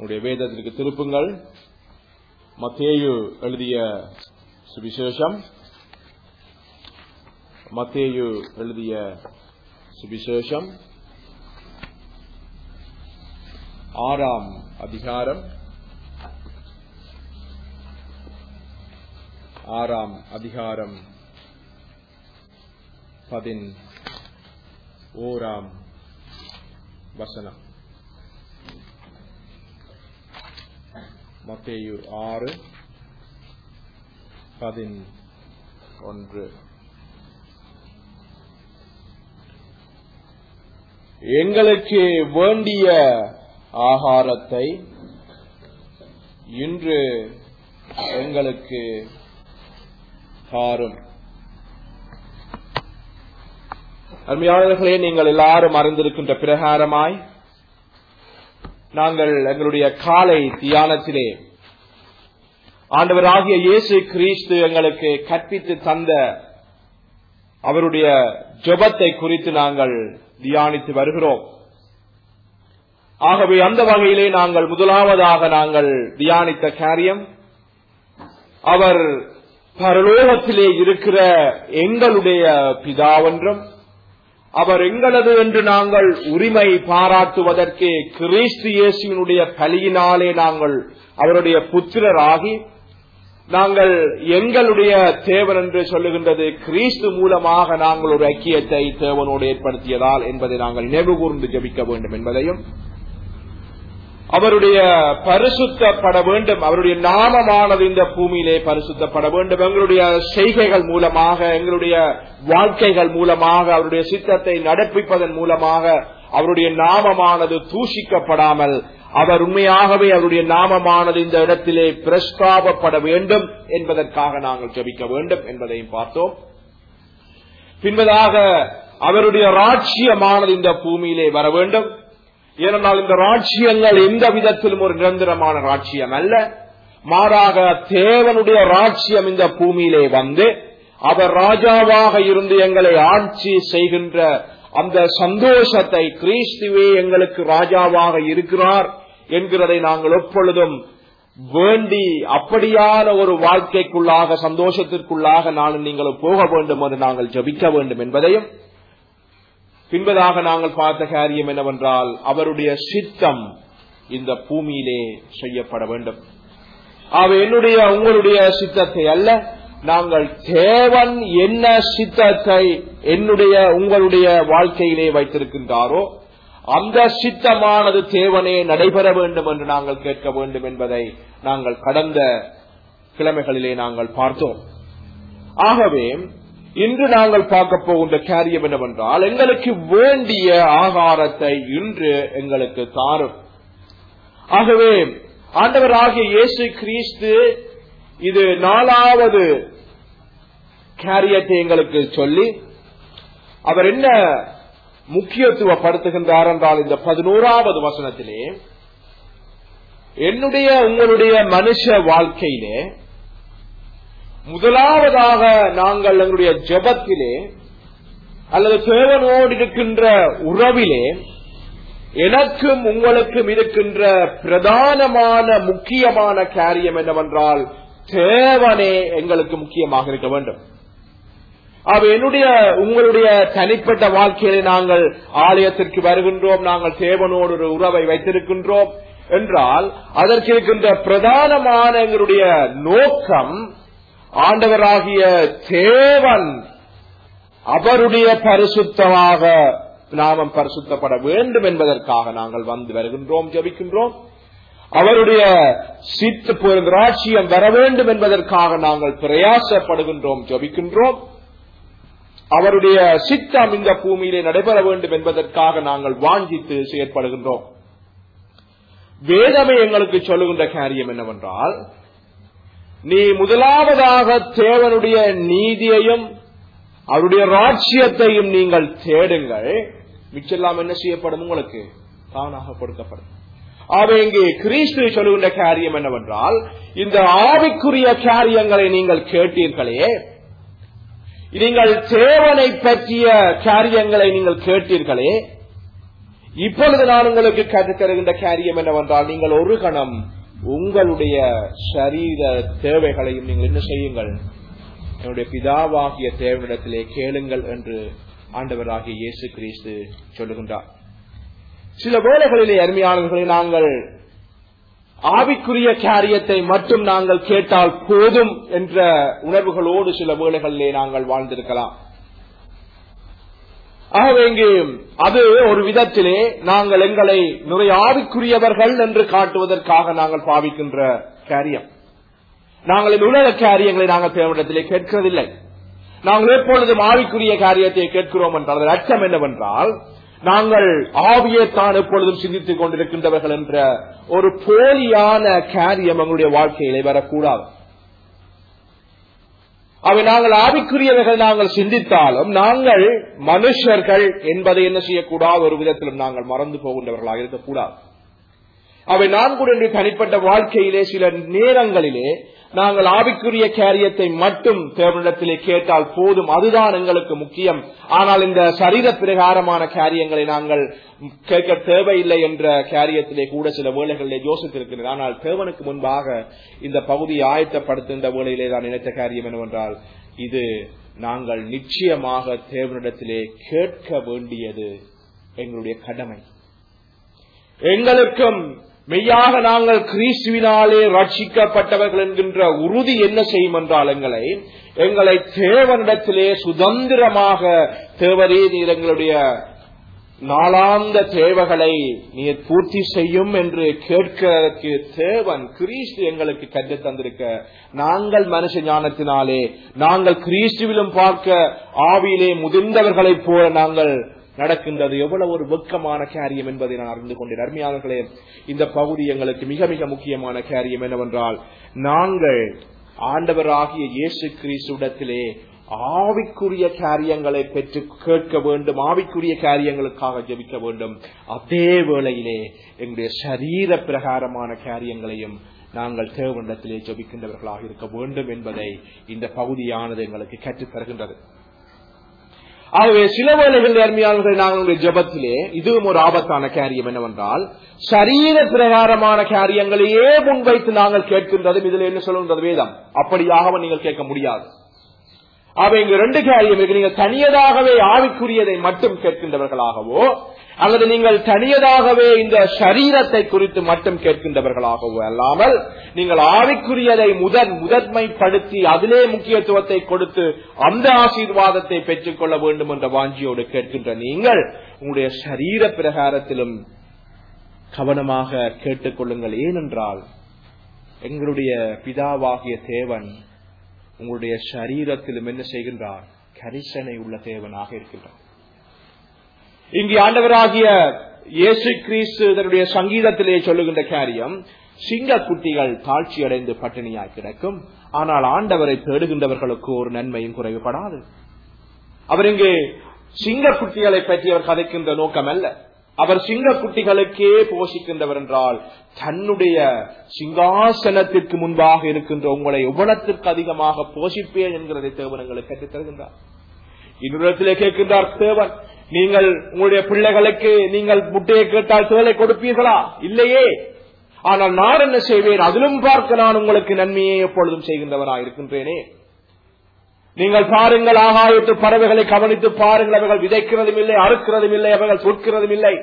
உங்களுடைய வேதத்திற்கு திருப்புங்கள் மத்தேயு எழுதிய சுவிசேஷம் மத்தேயு எழுதிய சுவிசேஷம் ஆறாம் அதிகாரம் ஆறாம் அதிகாரம் பதின் ஓராம் வசனம் மத்தேயு ஆறு பதின் ஒன்று எங்களுக்கு வேண்டிய ஆகாரத்தை இன்று எங்களுக்கு தாரும் அருமையாளர்களே நீங்கள் எல்லாரும் அறிந்திருக்கின்ற பிரகாரமாய் நாங்கள் எங்களுடைய காலை தியானத்திலே ஆண்டவராகிய இயேசு கிறிஸ்து எங்களுக்கு கற்பித்து தந்த அவருடைய ஜபத்தை குறித்து நாங்கள் தியானித்து வருகிறோம் ஆகவே அந்த வகையிலே நாங்கள் முதலாவதாக நாங்கள் தியானித்த காரியம் அவர் பரலோகத்திலே இருக்கிற எங்களுடைய பிதாவென்றும் அவர் எங்களது என்று நாங்கள் உரிமை பாராட்டுவதற்கு கிறிஸ்து இயேசுவினுடைய பலியினாலே நாங்கள் அவருடைய புத்திரராகி நாங்கள் எங்களுடைய தேவன் என்று சொல்லுகின்றது கிறிஸ்து மூலமாக நாங்கள் ஒரு ஐக்கியத்தை தேவனோடு ஏற்படுத்தியதால் என்பதை நாங்கள் நினைவு கூர்ந்து ஜபிக்க வேண்டும் என்பதையும் அவருடைய பரிசுத்தப்பட வேண்டும் அவருடைய நாமமானது இந்த பூமியிலே பரிசுத்தப்பட வேண்டும் எங்களுடைய செய்கைகள் மூலமாக எங்களுடைய வாழ்க்கைகள் மூலமாக அவருடைய சித்தத்தை நடப்பிப்பதன் மூலமாக அவருடைய நாமமானது தூஷிக்கப்படாமல் அவர் உண்மையாகவே அவருடைய நாமமானது இந்த இடத்திலே பிரஸ்தாபப்பட வேண்டும் என்பதற்காக நாங்கள் ஜபிக்க வேண்டும் என்பதையும் பார்த்தோம் பின்பதாக அவருடைய ராட்சியமானது இந்த பூமியிலே வர வேண்டும் ஏனென்றால் இந்த ராட்சியங்கள் எந்த விதத்திலும் ஒரு நிரந்தரமான ராட்சியம் அல்ல மாறாக தேவனுடைய ராட்சியம் இந்த பூமியிலே வந்து அவர் ராஜாவாக இருந்து எங்களை ஆட்சி செய்கின்ற அந்த சந்தோஷத்தை கிறிஸ்துவே எங்களுக்கு ராஜாவாக இருக்கிறார் என்கிறதை நாங்கள் எப்பொழுதும் வேண்டி அப்படியான ஒரு வாழ்க்கைக்குள்ளாக சந்தோஷத்திற்குள்ளாக நானும் நீங்களும் போக வேண்டும் என்று நாங்கள் ஜபிக்க வேண்டும் என்பதையும் பின்பதாக நாங்கள் பார்த்த காரியம் என்னவென்றால் அவருடைய சித்தம் இந்த பூமியிலே செய்யப்பட வேண்டும் அவ என்னுடைய உங்களுடைய சித்தத்தை அல்ல நாங்கள் தேவன் என்ன சித்தத்தை என்னுடைய உங்களுடைய வாழ்க்கையிலே வைத்திருக்கின்றாரோ அந்த சித்தமானது தேவனே நடைபெற வேண்டும் என்று நாங்கள் கேட்க வேண்டும் என்பதை நாங்கள் கடந்த கிழமைகளிலே நாங்கள் பார்த்தோம் ஆகவே இன்று நாங்கள் பார்க்க போகின்ற காரியம் என்னவென்றால் எங்களுக்கு வேண்டிய ஆகாரத்தை இன்று எங்களுக்கு தாரும் ஆகவே ஆண்டவராகிய இயேசு கிறிஸ்து இது நாலாவது காரியத்தை எங்களுக்கு சொல்லி அவர் என்ன முக்கியத்துவப்படுத்துகின்றார் என்றால் இந்த பதினோராவது வசனத்திலே என்னுடைய உங்களுடைய மனுஷ வாழ்க்கையிலே முதலாவதாக நாங்கள் எங்களுடைய ஜபத்திலே அல்லது தேவனோடு இருக்கின்ற உறவிலே எனக்கும் உங்களுக்கும் இருக்கின்ற பிரதானமான முக்கியமான காரியம் என்னவென்றால் தேவனே எங்களுக்கு முக்கியமாக இருக்க வேண்டும் அவ என்னுடைய உங்களுடைய தனிப்பட்ட வாழ்க்கையிலே நாங்கள் ஆலயத்திற்கு வருகின்றோம் நாங்கள் தேவனோடு ஒரு உறவை வைத்திருக்கின்றோம் என்றால் அதற்கு இருக்கின்ற பிரதானமான எங்களுடைய நோக்கம் ஆண்டவராகிய தேவன் அவருடைய பரிசுத்தமாக நாமம் பரிசுத்தப்பட வேண்டும் என்பதற்காக நாங்கள் வந்து வருகின்றோம் ஜபிக்கின்றோம் அவருடைய சித்து ராட்சியம் வர வேண்டும் என்பதற்காக நாங்கள் பிரயாசப்படுகின்றோம் ஜபிக்கின்றோம் அவருடைய சித்தம் இந்த பூமியிலே நடைபெற வேண்டும் என்பதற்காக நாங்கள் வாஞ்சித்து செயற்படுகின்றோம் வேதமே எங்களுக்கு சொல்லுகின்ற காரியம் என்னவென்றால் நீ முதலாவதாக தேவனுடைய நீதியையும் அவருடைய ராட்சியத்தையும் நீங்கள் தேடுங்கள் மிச்செல்லாம் என்ன செய்யப்படும் உங்களுக்கு தானாக கொடுக்கப்படும் ஆக இங்கே கிறிஸ்து சொல்லுகின்ற காரியம் என்னவென்றால் இந்த ஆவிக்குரிய காரியங்களை நீங்கள் கேட்டீர்களே நீங்கள் தேவனை பற்றிய காரியங்களை நீங்கள் கேட்டீர்களே இப்பொழுது நான் உங்களுக்கு கற்றுத் தருகின்ற காரியம் என்னவென்றால் நீங்கள் ஒரு கணம் உங்களுடைய சரீர தேவைகளையும் நீங்கள் என்ன செய்யுங்கள் என்னுடைய பிதாவாகிய தேவனிடத்திலே கேளுங்கள் என்று ஆண்டவராகிய இயேசு கிறிஸ்து சொல்லுகின்றார் சில வேளைகளிலே அருமையானவர்களை நாங்கள் ஆவிக்குரிய காரியத்தை மட்டும் நாங்கள் கேட்டால் போதும் என்ற உணர்வுகளோடு சில வேளைகளிலே நாங்கள் வாழ்ந்திருக்கலாம் ஆகவே இங்கு அது ஒரு விதத்திலே நாங்கள் எங்களை நிறைய ஆவிக்குரியவர்கள் என்று காட்டுவதற்காக நாங்கள் பாவிக்கின்ற காரியம் நாங்கள் இந்த உலக காரியங்களை நாங்கள் தேவனிடத்திலே கேட்கிறதில்லை நாங்கள் எப்பொழுதும் ஆவிக்குரிய காரியத்தை கேட்கிறோம் என்றால் அதன் அர்த்தம் என்னவென்றால் நாங்கள் ஆவியைத்தான் எப்பொழுதும் சிந்தித்துக் கொண்டிருக்கின்றவர்கள் என்ற ஒரு போலியான காரியம் எங்களுடைய வாழ்க்கையிலே வரக்கூடாது அவை நாங்கள் ஆவிக்குரியவர்கள் நாங்கள் சிந்தித்தாலும் நாங்கள் மனுஷர்கள் என்பதை என்ன செய்யக்கூடாது ஒரு விதத்திலும் நாங்கள் மறந்து போகின்றவர்களாக இருக்கக்கூடாது அவை நான் கூட இன்று தனிப்பட்ட வாழ்க்கையிலே சில நேரங்களிலே நாங்கள் ஆவிக்குரிய காரியத்தை மட்டும் தேவனிடத்திலே கேட்டால் போதும் அதுதான் எங்களுக்கு முக்கியம் ஆனால் இந்த சரீர பிரகாரமான காரியங்களை நாங்கள் கேட்க தேவையில்லை என்ற காரியத்திலே கூட சில வேளைகளிலே யோசித்திருக்கிறேன் ஆனால் தேவனுக்கு முன்பாக இந்த பகுதியை ஆயத்தப்படுத்துகின்ற வேளையிலே தான் நினைத்த காரியம் என்னவென்றால் இது நாங்கள் நிச்சயமாக தேவனிடத்திலே கேட்க வேண்டியது எங்களுடைய கடமை எங்களுக்கும் மெய்யாக நாங்கள் கிறிஸ்துவினாலே ரட்சிக்கப்பட்டவர்கள் என்கின்ற உறுதி என்ன செய்யும் என்றால் எங்களை எங்களை தேவனிடத்திலே சுதந்திரமாக தேவரே நீர் எங்களுடைய நாளாந்த தேவைகளை நீர் பூர்த்தி செய்யும் என்று கேட்கிறதற்கு தேவன் கிறிஸ்து எங்களுக்கு கற்று தந்திருக்க நாங்கள் மனுஷ ஞானத்தினாலே நாங்கள் கிறிஸ்துவிலும் பார்க்க ஆவியிலே முதிர்ந்தவர்களைப் போல நாங்கள் நடக்கின்றது எவ்வளவு ஒரு வெக்கமான காரியம் என்பதை நான் அறிந்து கொண்டேன் அருமையாளர்களே இந்த பகுதி எங்களுக்கு மிக மிக முக்கியமான காரியம் என்னவென்றால் நாங்கள் ஆண்டவராகிய இயேசு கிறிஸ்துடத்திலே ஆவிக்குரிய காரியங்களை பெற்று கேட்க வேண்டும் ஆவிக்குரிய காரியங்களுக்காக ஜெபிக்க வேண்டும் அதே வேளையிலே எங்களுடைய சரீர பிரகாரமான காரியங்களையும் நாங்கள் தேவனிடத்திலே ஜபிக்கின்றவர்களாக இருக்க வேண்டும் என்பதை இந்த பகுதியானது எங்களுக்கு கற்றுத் தருகின்றது ஆகவே சில வேளைகள் அருமையாளர்கள் நாங்களுடைய ஜபத்திலே இதுவும் ஒரு ஆபத்தான காரியம் என்னவென்றால் சரீர பிரகாரமான காரியங்களையே முன்வைத்து நாங்கள் கேட்கின்றதும் இதுல என்ன சொல்லுகின்றது வேதம் அப்படியாக நீங்கள் கேட்க முடியாது அவை இங்கு ரெண்டு காரியம் இருக்கு நீங்கள் தனியதாகவே ஆவிக்குரியதை மட்டும் கேட்கின்றவர்களாகவோ அல்லது நீங்கள் தனியதாகவே இந்த சரீரத்தை குறித்து மட்டும் கேட்கின்றவர்களாகவோ அல்லாமல் நீங்கள் ஆவிக்குரியதை முதன் முதன்மைப்படுத்தி அதிலே முக்கியத்துவத்தை கொடுத்து அந்த ஆசீர்வாதத்தை பெற்றுக் கொள்ள வேண்டும் என்ற வாஞ்சியோடு கேட்கின்ற நீங்கள் உங்களுடைய சரீர பிரகாரத்திலும் கவனமாக கேட்டுக்கொள்ளுங்கள் ஏனென்றால் எங்களுடைய பிதாவாகிய தேவன் உங்களுடைய சரீரத்திலும் என்ன செய்கின்றார் கரிசனை உள்ள தேவனாக இருக்கின்றார் இங்கே ஆண்டவராகிய இயேசு கிறிஸ்து இதனுடைய சங்கீதத்திலே சொல்லுகின்ற காரியம் சிங்க குட்டிகள் தாழ்ச்சி அடைந்து பட்டினியாய் கிடக்கும் ஆனால் ஆண்டவரை தேடுகின்றவர்களுக்கு ஒரு நன்மையும் குறைவுபடாது அவர் இங்கே சிங்க குட்டிகளை பற்றி அவர் கதைக்கின்ற நோக்கம் அல்ல அவர் சிங்க குட்டிகளுக்கே போஷிக்கின்றவர் என்றால் தன்னுடைய சிங்காசனத்திற்கு முன்பாக இருக்கின்ற உங்களை எவ்வளத்திற்கு அதிகமாக போஷிப்பேன் என்கிறதை தேவன் எங்களுக்கு கற்றுத் தருகின்றார் இன்னொரு கேட்கின்றார் தேவன் நீங்கள் உங்களுடைய பிள்ளைகளுக்கு நீங்கள் முட்டையை கேட்டால் தேலை கொடுப்பீர்களா இல்லையே ஆனால் நான் என்ன செய்வேன் அதிலும் பார்க்க நான் உங்களுக்கு நன்மையை எப்பொழுதும் செய்கின்றவரா இருக்கின்றேனே நீங்கள் பாருங்கள் ஆகாயத்து பறவைகளை கவனித்து பாருங்கள் அவர்கள் விதைக்கிறதும் இல்லை அறுக்கிறதும் இல்லை அவர்கள் சொற்கிறதும் இல்லை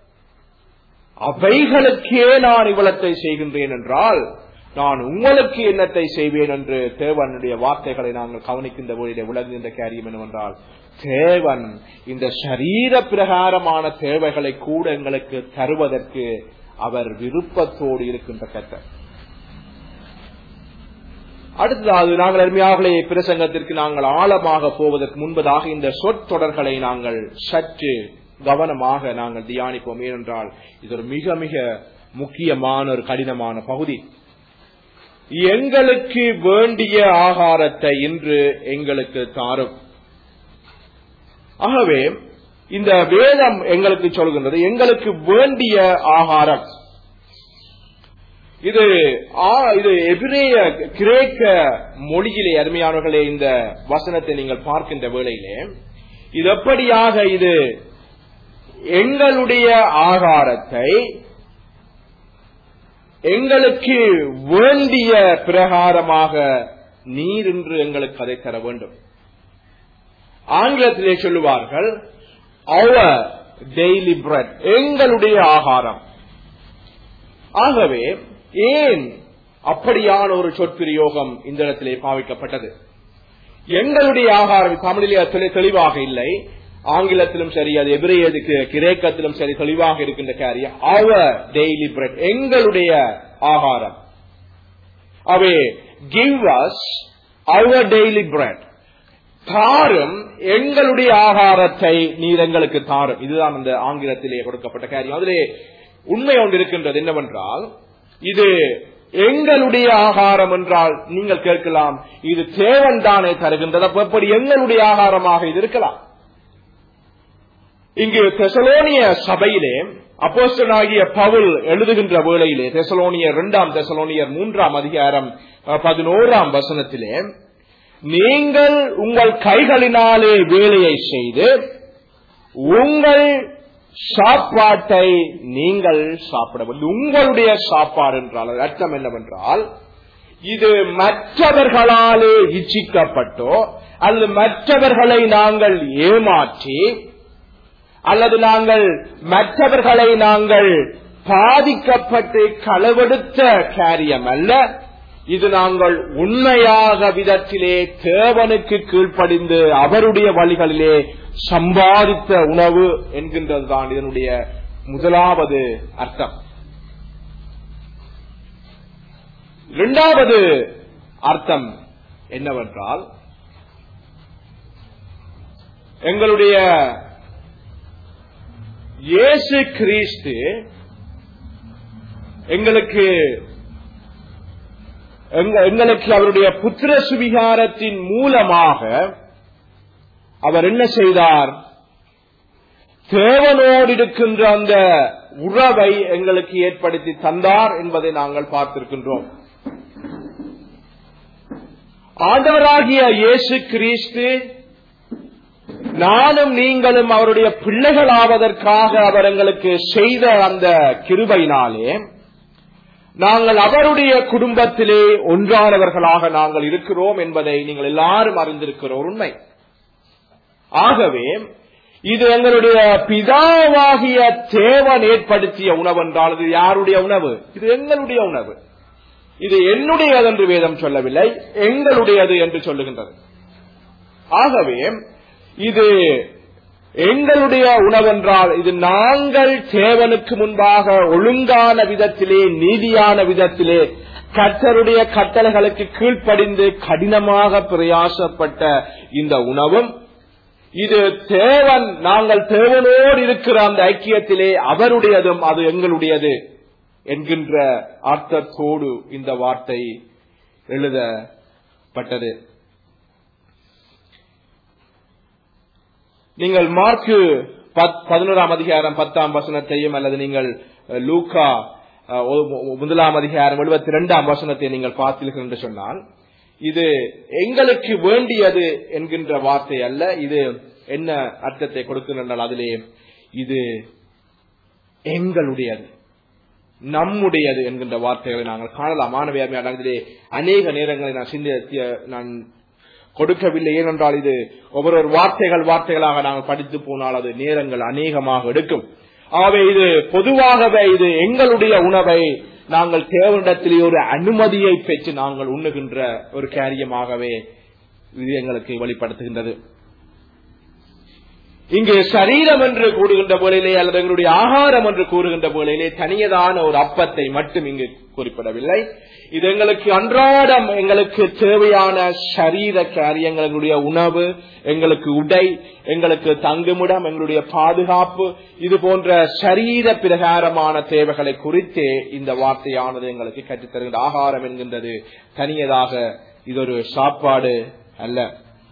அவைகளுக்கே நான் இவ்வளத்தை செய்கின்றேன் என்றால் நான் உங்களுக்கு என்னத்தை செய்வேன் என்று தேவனுடைய வார்த்தைகளை நாங்கள் கவனிக்கின்ற பொழுது விளங்குகின்ற காரியம் என்னவென்றால் தேவன் இந்த சரீர பிரகாரமான தேவைகளை கூட எங்களுக்கு தருவதற்கு அவர் விருப்பத்தோடு இருக்கின்ற கத்தர் அடுத்ததாவது நாங்கள் அருமையாகலே பிரசங்கத்திற்கு நாங்கள் ஆழமாக போவதற்கு முன்பதாக இந்த சொற்றொடர்களை நாங்கள் சற்று கவனமாக நாங்கள் தியானிப்போம் ஏனென்றால் இது ஒரு மிக மிக முக்கியமான ஒரு கடினமான பகுதி எங்களுக்கு வேண்டிய ஆகாரத்தை இன்று எங்களுக்கு தாரும் ஆகவே இந்த வேதம் எங்களுக்கு சொல்கின்றது எங்களுக்கு வேண்டிய ஆகாரம் இது இது எபிரேய கிரேக்க மொழியிலே அருமையானவர்களே இந்த வசனத்தை நீங்கள் பார்க்கின்ற வேளையிலே இது எப்படியாக இது எங்களுடைய ஆகாரத்தை எங்களுக்கு வேண்டிய பிரகாரமாக நீர் என்று எங்களுக்கு அதை தர வேண்டும் ஆங்கிலத்திலே சொல்லுவார்கள் அவர் டெய்லி பிரெட் எங்களுடைய ஆகாரம் ஆகவே ஏன் அப்படியான ஒரு சொற்பிரயோகம் இந்த இடத்திலே பாவிக்கப்பட்டது எங்களுடைய ஆகாரம் தமிழிலே அது தெளிவாக இல்லை ஆங்கிலத்திலும் சரி அது எபிரேயதுக்கு கிரேக்கத்திலும் சரி தெளிவாக இருக்கின்ற காரியம் அவர் டெய்லி பிரெட் எங்களுடைய ஆகாரம் away give us our daily bread தாரும் எங்களுடைய ஆகாரத்தை நீர் எங்களுக்கு தாரும் இதுதான் அந்த ஆங்கிலத்திலே கொடுக்கப்பட்ட காரியம் அதிலே உண்மை ஒன்று இருக்கின்றது என்னவென்றால் இது எங்களுடைய ஆகாரம் என்றால் நீங்கள் கேட்கலாம் இது தேவன் தானே தருகின்றது அப்ப எப்படி எங்களுடைய ஆகாரமாக இது இருக்கலாம் இங்கு தெசலோனிய சபையிலே அப்போஸ்டனாகிய பவுல் எழுதுகின்ற வேளையிலே தெசலோனியர் இரண்டாம் தெசலோனியர் மூன்றாம் அதிகாரம் பதினோராம் வசனத்திலே நீங்கள் உங்கள் கைகளினாலே வேலையை செய்து உங்கள் சாப்பாட்டை நீங்கள் சாப்பிடவில்லை உங்களுடைய சாப்பாடு என்றால் அர்த்தம் என்னவென்றால் இது மற்றவர்களாலே இச்சிக்கப்பட்டோ அல்லது மற்றவர்களை நாங்கள் ஏமாற்றி அல்லது நாங்கள் மற்றவர்களை நாங்கள் பாதிக்கப்பட்டு களவெடுத்த காரியம் அல்ல இது நாங்கள் உண்மையாக விதத்திலே தேவனுக்கு கீழ்ப்படிந்து அவருடைய வழிகளிலே சம்பாதித்த உணவு என்கின்றதுதான் இதனுடைய முதலாவது அர்த்தம் இரண்டாவது அர்த்தம் என்னவென்றால் எங்களுடைய இயேசு கிறிஸ்து எங்களுக்கு எங்களுக்கு அவருடைய புத்திர சுவிகாரத்தின் மூலமாக அவர் என்ன செய்தார் தேவனோடு இருக்கின்ற அந்த உறவை எங்களுக்கு ஏற்படுத்தி தந்தார் என்பதை நாங்கள் பார்த்திருக்கின்றோம் ஆண்டவராகிய இயேசு கிறிஸ்து நானும் நீங்களும் அவருடைய பிள்ளைகளாவதற்காக அவர் எங்களுக்கு செய்த அந்த கிருபையினாலே நாங்கள் அவருடைய குடும்பத்திலே ஒன்றானவர்களாக நாங்கள் இருக்கிறோம் என்பதை நீங்கள் எல்லாரும் அறிந்திருக்கிற ஒரு உண்மை ஆகவே இது எங்களுடைய பிதாவாகிய தேவன் ஏற்படுத்திய உணவு என்றால் இது யாருடைய உணவு இது எங்களுடைய உணவு இது என்னுடையது என்று வேதம் சொல்லவில்லை எங்களுடையது என்று சொல்லுகின்றது ஆகவே இது எங்களுடைய உணவென்றால் இது நாங்கள் தேவனுக்கு முன்பாக ஒழுங்கான விதத்திலே நீதியான விதத்திலே கத்தருடைய கட்டளைகளுக்கு கீழ்ப்படிந்து கடினமாக பிரயாசப்பட்ட இந்த உணவும் இது தேவன் நாங்கள் தேவனோடு இருக்கிற அந்த ஐக்கியத்திலே அவருடையதும் அது எங்களுடையது என்கின்ற அர்த்தத்தோடு இந்த வார்த்தை எழுதப்பட்டது நீங்கள் மார்க்கு பதினோராம் அதிகாரம் பத்தாம் வசனத்தையும் அல்லது நீங்கள் லூக்கா முதலாம் அதிகாரம் எழுபத்தி இரண்டாம் வசனத்தை நீங்கள் பார்த்தீர்கள் என்று சொன்னால் இது எங்களுக்கு வேண்டியது என்கின்ற வார்த்தை அல்ல இது என்ன அர்த்தத்தை கொடுக்கின்றால் அதிலே இது எங்களுடையது நம்முடையது என்கின்ற வார்த்தைகளை நாங்கள் காணலாம் மாணவியார் அதிலே அநேக நேரங்களை நான் சிந்திய நான் கொடுக்கவில்லை ஏனென்றால் இது ஒவ்வொரு வார்த்தைகள் வார்த்தைகளாக நாங்கள் படித்து போனால் அது நேரங்கள் அநேகமாக எடுக்கும் ஆகவே இது பொதுவாகவே இது எங்களுடைய உணவை நாங்கள் தேவனிடத்திலே ஒரு அனுமதியை பெற்று நாங்கள் உண்ணுகின்ற ஒரு காரியமாகவே இது எங்களுக்கு வெளிப்படுத்துகின்றது இங்கு சரீரம் என்று கூறுகின்ற போலிலே அல்லது எங்களுடைய ஆகாரம் என்று கூறுகின்ற போலிலே தனியதான ஒரு அப்பத்தை மட்டும் இங்கு குறிப்பிடவில்லை இது எங்களுக்கு அன்றாடம் எங்களுக்கு தேவையான சரீர காரியங்கள் எங்களுடைய உணவு எங்களுக்கு உடை எங்களுக்கு தங்குமிடம் எங்களுடைய பாதுகாப்பு இது போன்ற சரீர பிரகாரமான தேவைகளை குறித்தே இந்த வார்த்தையானது எங்களுக்கு கற்றுத்தருகின்ற ஆகாரம் என்கின்றது தனியதாக இது ஒரு சாப்பாடு அல்ல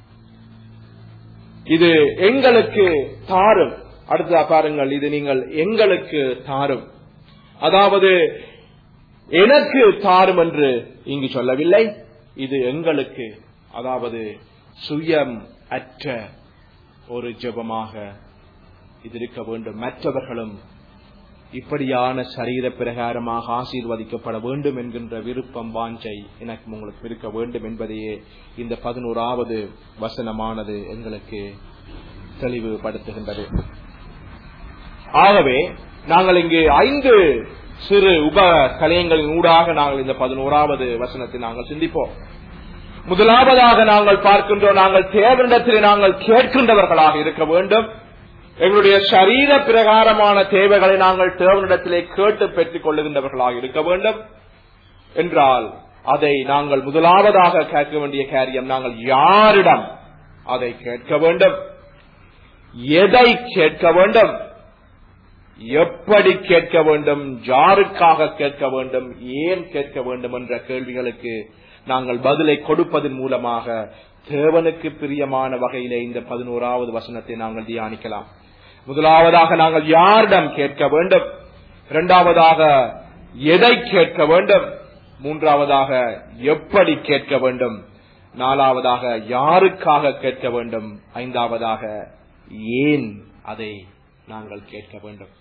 இது எங்களுக்கு தாரும் அடுத்த பாருங்கள் இது நீங்கள் எங்களுக்கு தாரும் அதாவது எனக்கு தாரும் என்று இங்கு சொல்லவில்லை இது எங்களுக்கு அதாவது சுயம் அற்ற ஒரு ஜெபமாக இது இருக்க வேண்டும் மற்றவர்களும் இப்படியான சரீர பிரகாரமாக ஆசீர்வதிக்கப்பட வேண்டும் என்கின்ற விருப்பம் வாஞ்சை எனக்கு உங்களுக்கு இருக்க வேண்டும் என்பதையே இந்த பதினோராவது வசனமானது எங்களுக்கு தெளிவுபடுத்துகின்றது ஆகவே நாங்கள் இங்கு ஐந்து சிறு உப கலையங்களின் ஊடாக நாங்கள் இந்த பதினோராவது வசனத்தை நாங்கள் சிந்திப்போம் முதலாவதாக நாங்கள் பார்க்கின்றோம் நாங்கள் தேவனிடத்தில் நாங்கள் கேட்கின்றவர்களாக இருக்க வேண்டும் எங்களுடைய சரீர பிரகாரமான தேவைகளை நாங்கள் தேவனிடத்திலே கேட்டு பெற்றுக் கொள்ளுகின்றவர்களாக இருக்க வேண்டும் என்றால் அதை நாங்கள் முதலாவதாக கேட்க வேண்டிய காரியம் நாங்கள் யாரிடம் அதை கேட்க வேண்டும் எதை கேட்க வேண்டும் எப்படி கேட்க வேண்டும் யாருக்காக கேட்க வேண்டும் ஏன் கேட்க வேண்டும் என்ற கேள்விகளுக்கு நாங்கள் பதிலை கொடுப்பதன் மூலமாக தேவனுக்கு பிரியமான வகையிலே இந்த பதினோராவது வசனத்தை நாங்கள் தியானிக்கலாம் முதலாவதாக நாங்கள் யாரிடம் கேட்க வேண்டும் இரண்டாவதாக எதை கேட்க வேண்டும் மூன்றாவதாக எப்படி கேட்க வேண்டும் நாலாவதாக யாருக்காக கேட்க வேண்டும் ஐந்தாவதாக ஏன் அதை நாங்கள் கேட்க வேண்டும்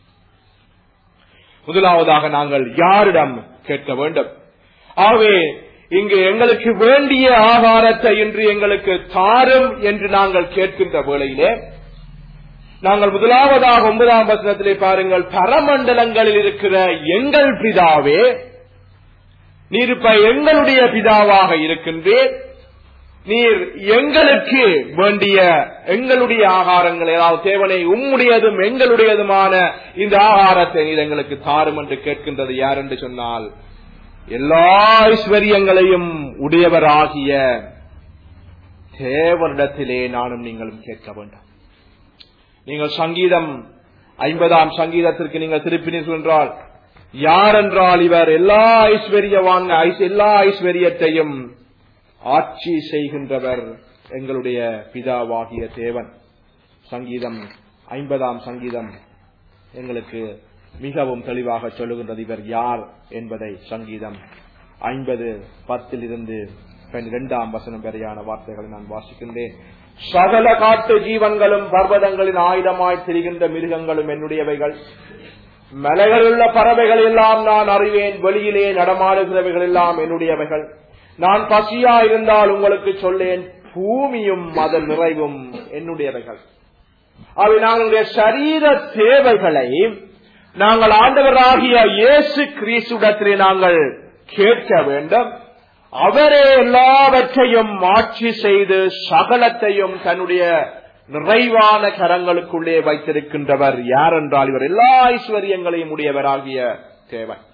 முதலாவதாக நாங்கள் யாரிடம் கேட்க வேண்டும் ஆகவே இங்கு எங்களுக்கு வேண்டிய ஆகாரத்தை இன்று எங்களுக்கு தாரும் என்று நாங்கள் கேட்கின்ற வேளையிலே நாங்கள் முதலாவதாக ஒன்பதாம் வசனத்திலே பாருங்கள் பரமண்டலங்களில் இருக்கிற எங்கள் பிதாவே நீர் இப்ப எங்களுடைய பிதாவாக இருக்கின்றேன் நீர் எங்களுக்கு வேண்டிய எங்களுடைய ஆகாரங்கள் ஏதாவது தேவனை உம்முடையதும் எங்களுடையதுமான இந்த ஆகாரத்தை நீர் எங்களுக்கு தாரும் என்று கேட்கின்றது யார் என்று சொன்னால் எல்லா ஐஸ்வர்யங்களையும் உடையவராகிய தேவனிடத்திலே நானும் நீங்களும் கேட்க வேண்டும் நீங்கள் சங்கீதம் ஐம்பதாம் சங்கீதத்திற்கு நீங்கள் திருப்பினீர்கள் என்றால் யார் என்றால் இவர் எல்லா ஐஸ்வர்யவான் எல்லா ஐஸ்வர்யத்தையும் ஆட்சி செய்கின்றவர் எங்களுடைய பிதாவாகிய தேவன் சங்கீதம் ஐம்பதாம் சங்கீதம் எங்களுக்கு மிகவும் தெளிவாக சொல்லுகின்றது இவர் யார் என்பதை சங்கீதம் ஐம்பது பத்தில் இருந்து இரண்டாம் வசனம் வரையான வார்த்தைகளை நான் வாசிக்கின்றேன் சகல காட்டு ஜீவன்களும் பர்வதங்களின் ஆயுதமாய் திரிகின்ற மிருகங்களும் என்னுடையவைகள் மலைகளுள்ள பறவைகள் எல்லாம் நான் அறிவேன் வெளியிலே நடமாடுகிறவைகள் எல்லாம் என்னுடையவைகள் நான் பசியா இருந்தால் உங்களுக்கு சொல்லேன் பூமியும் அதன் நிறைவும் என்னுடையவைகள் அவை நாங்களுடைய சரீர தேவைகளை நாங்கள் ஆண்டவராகிய இயேசு கிறிஸ்துடத்திலே நாங்கள் கேட்க வேண்டும் அவரே எல்லாவற்றையும் ஆட்சி செய்து சகலத்தையும் தன்னுடைய நிறைவான கரங்களுக்குள்ளே வைத்திருக்கின்றவர் யார் என்றால் இவர் எல்லா ஐஸ்வர்யங்களையும் உடையவராகிய தேவன்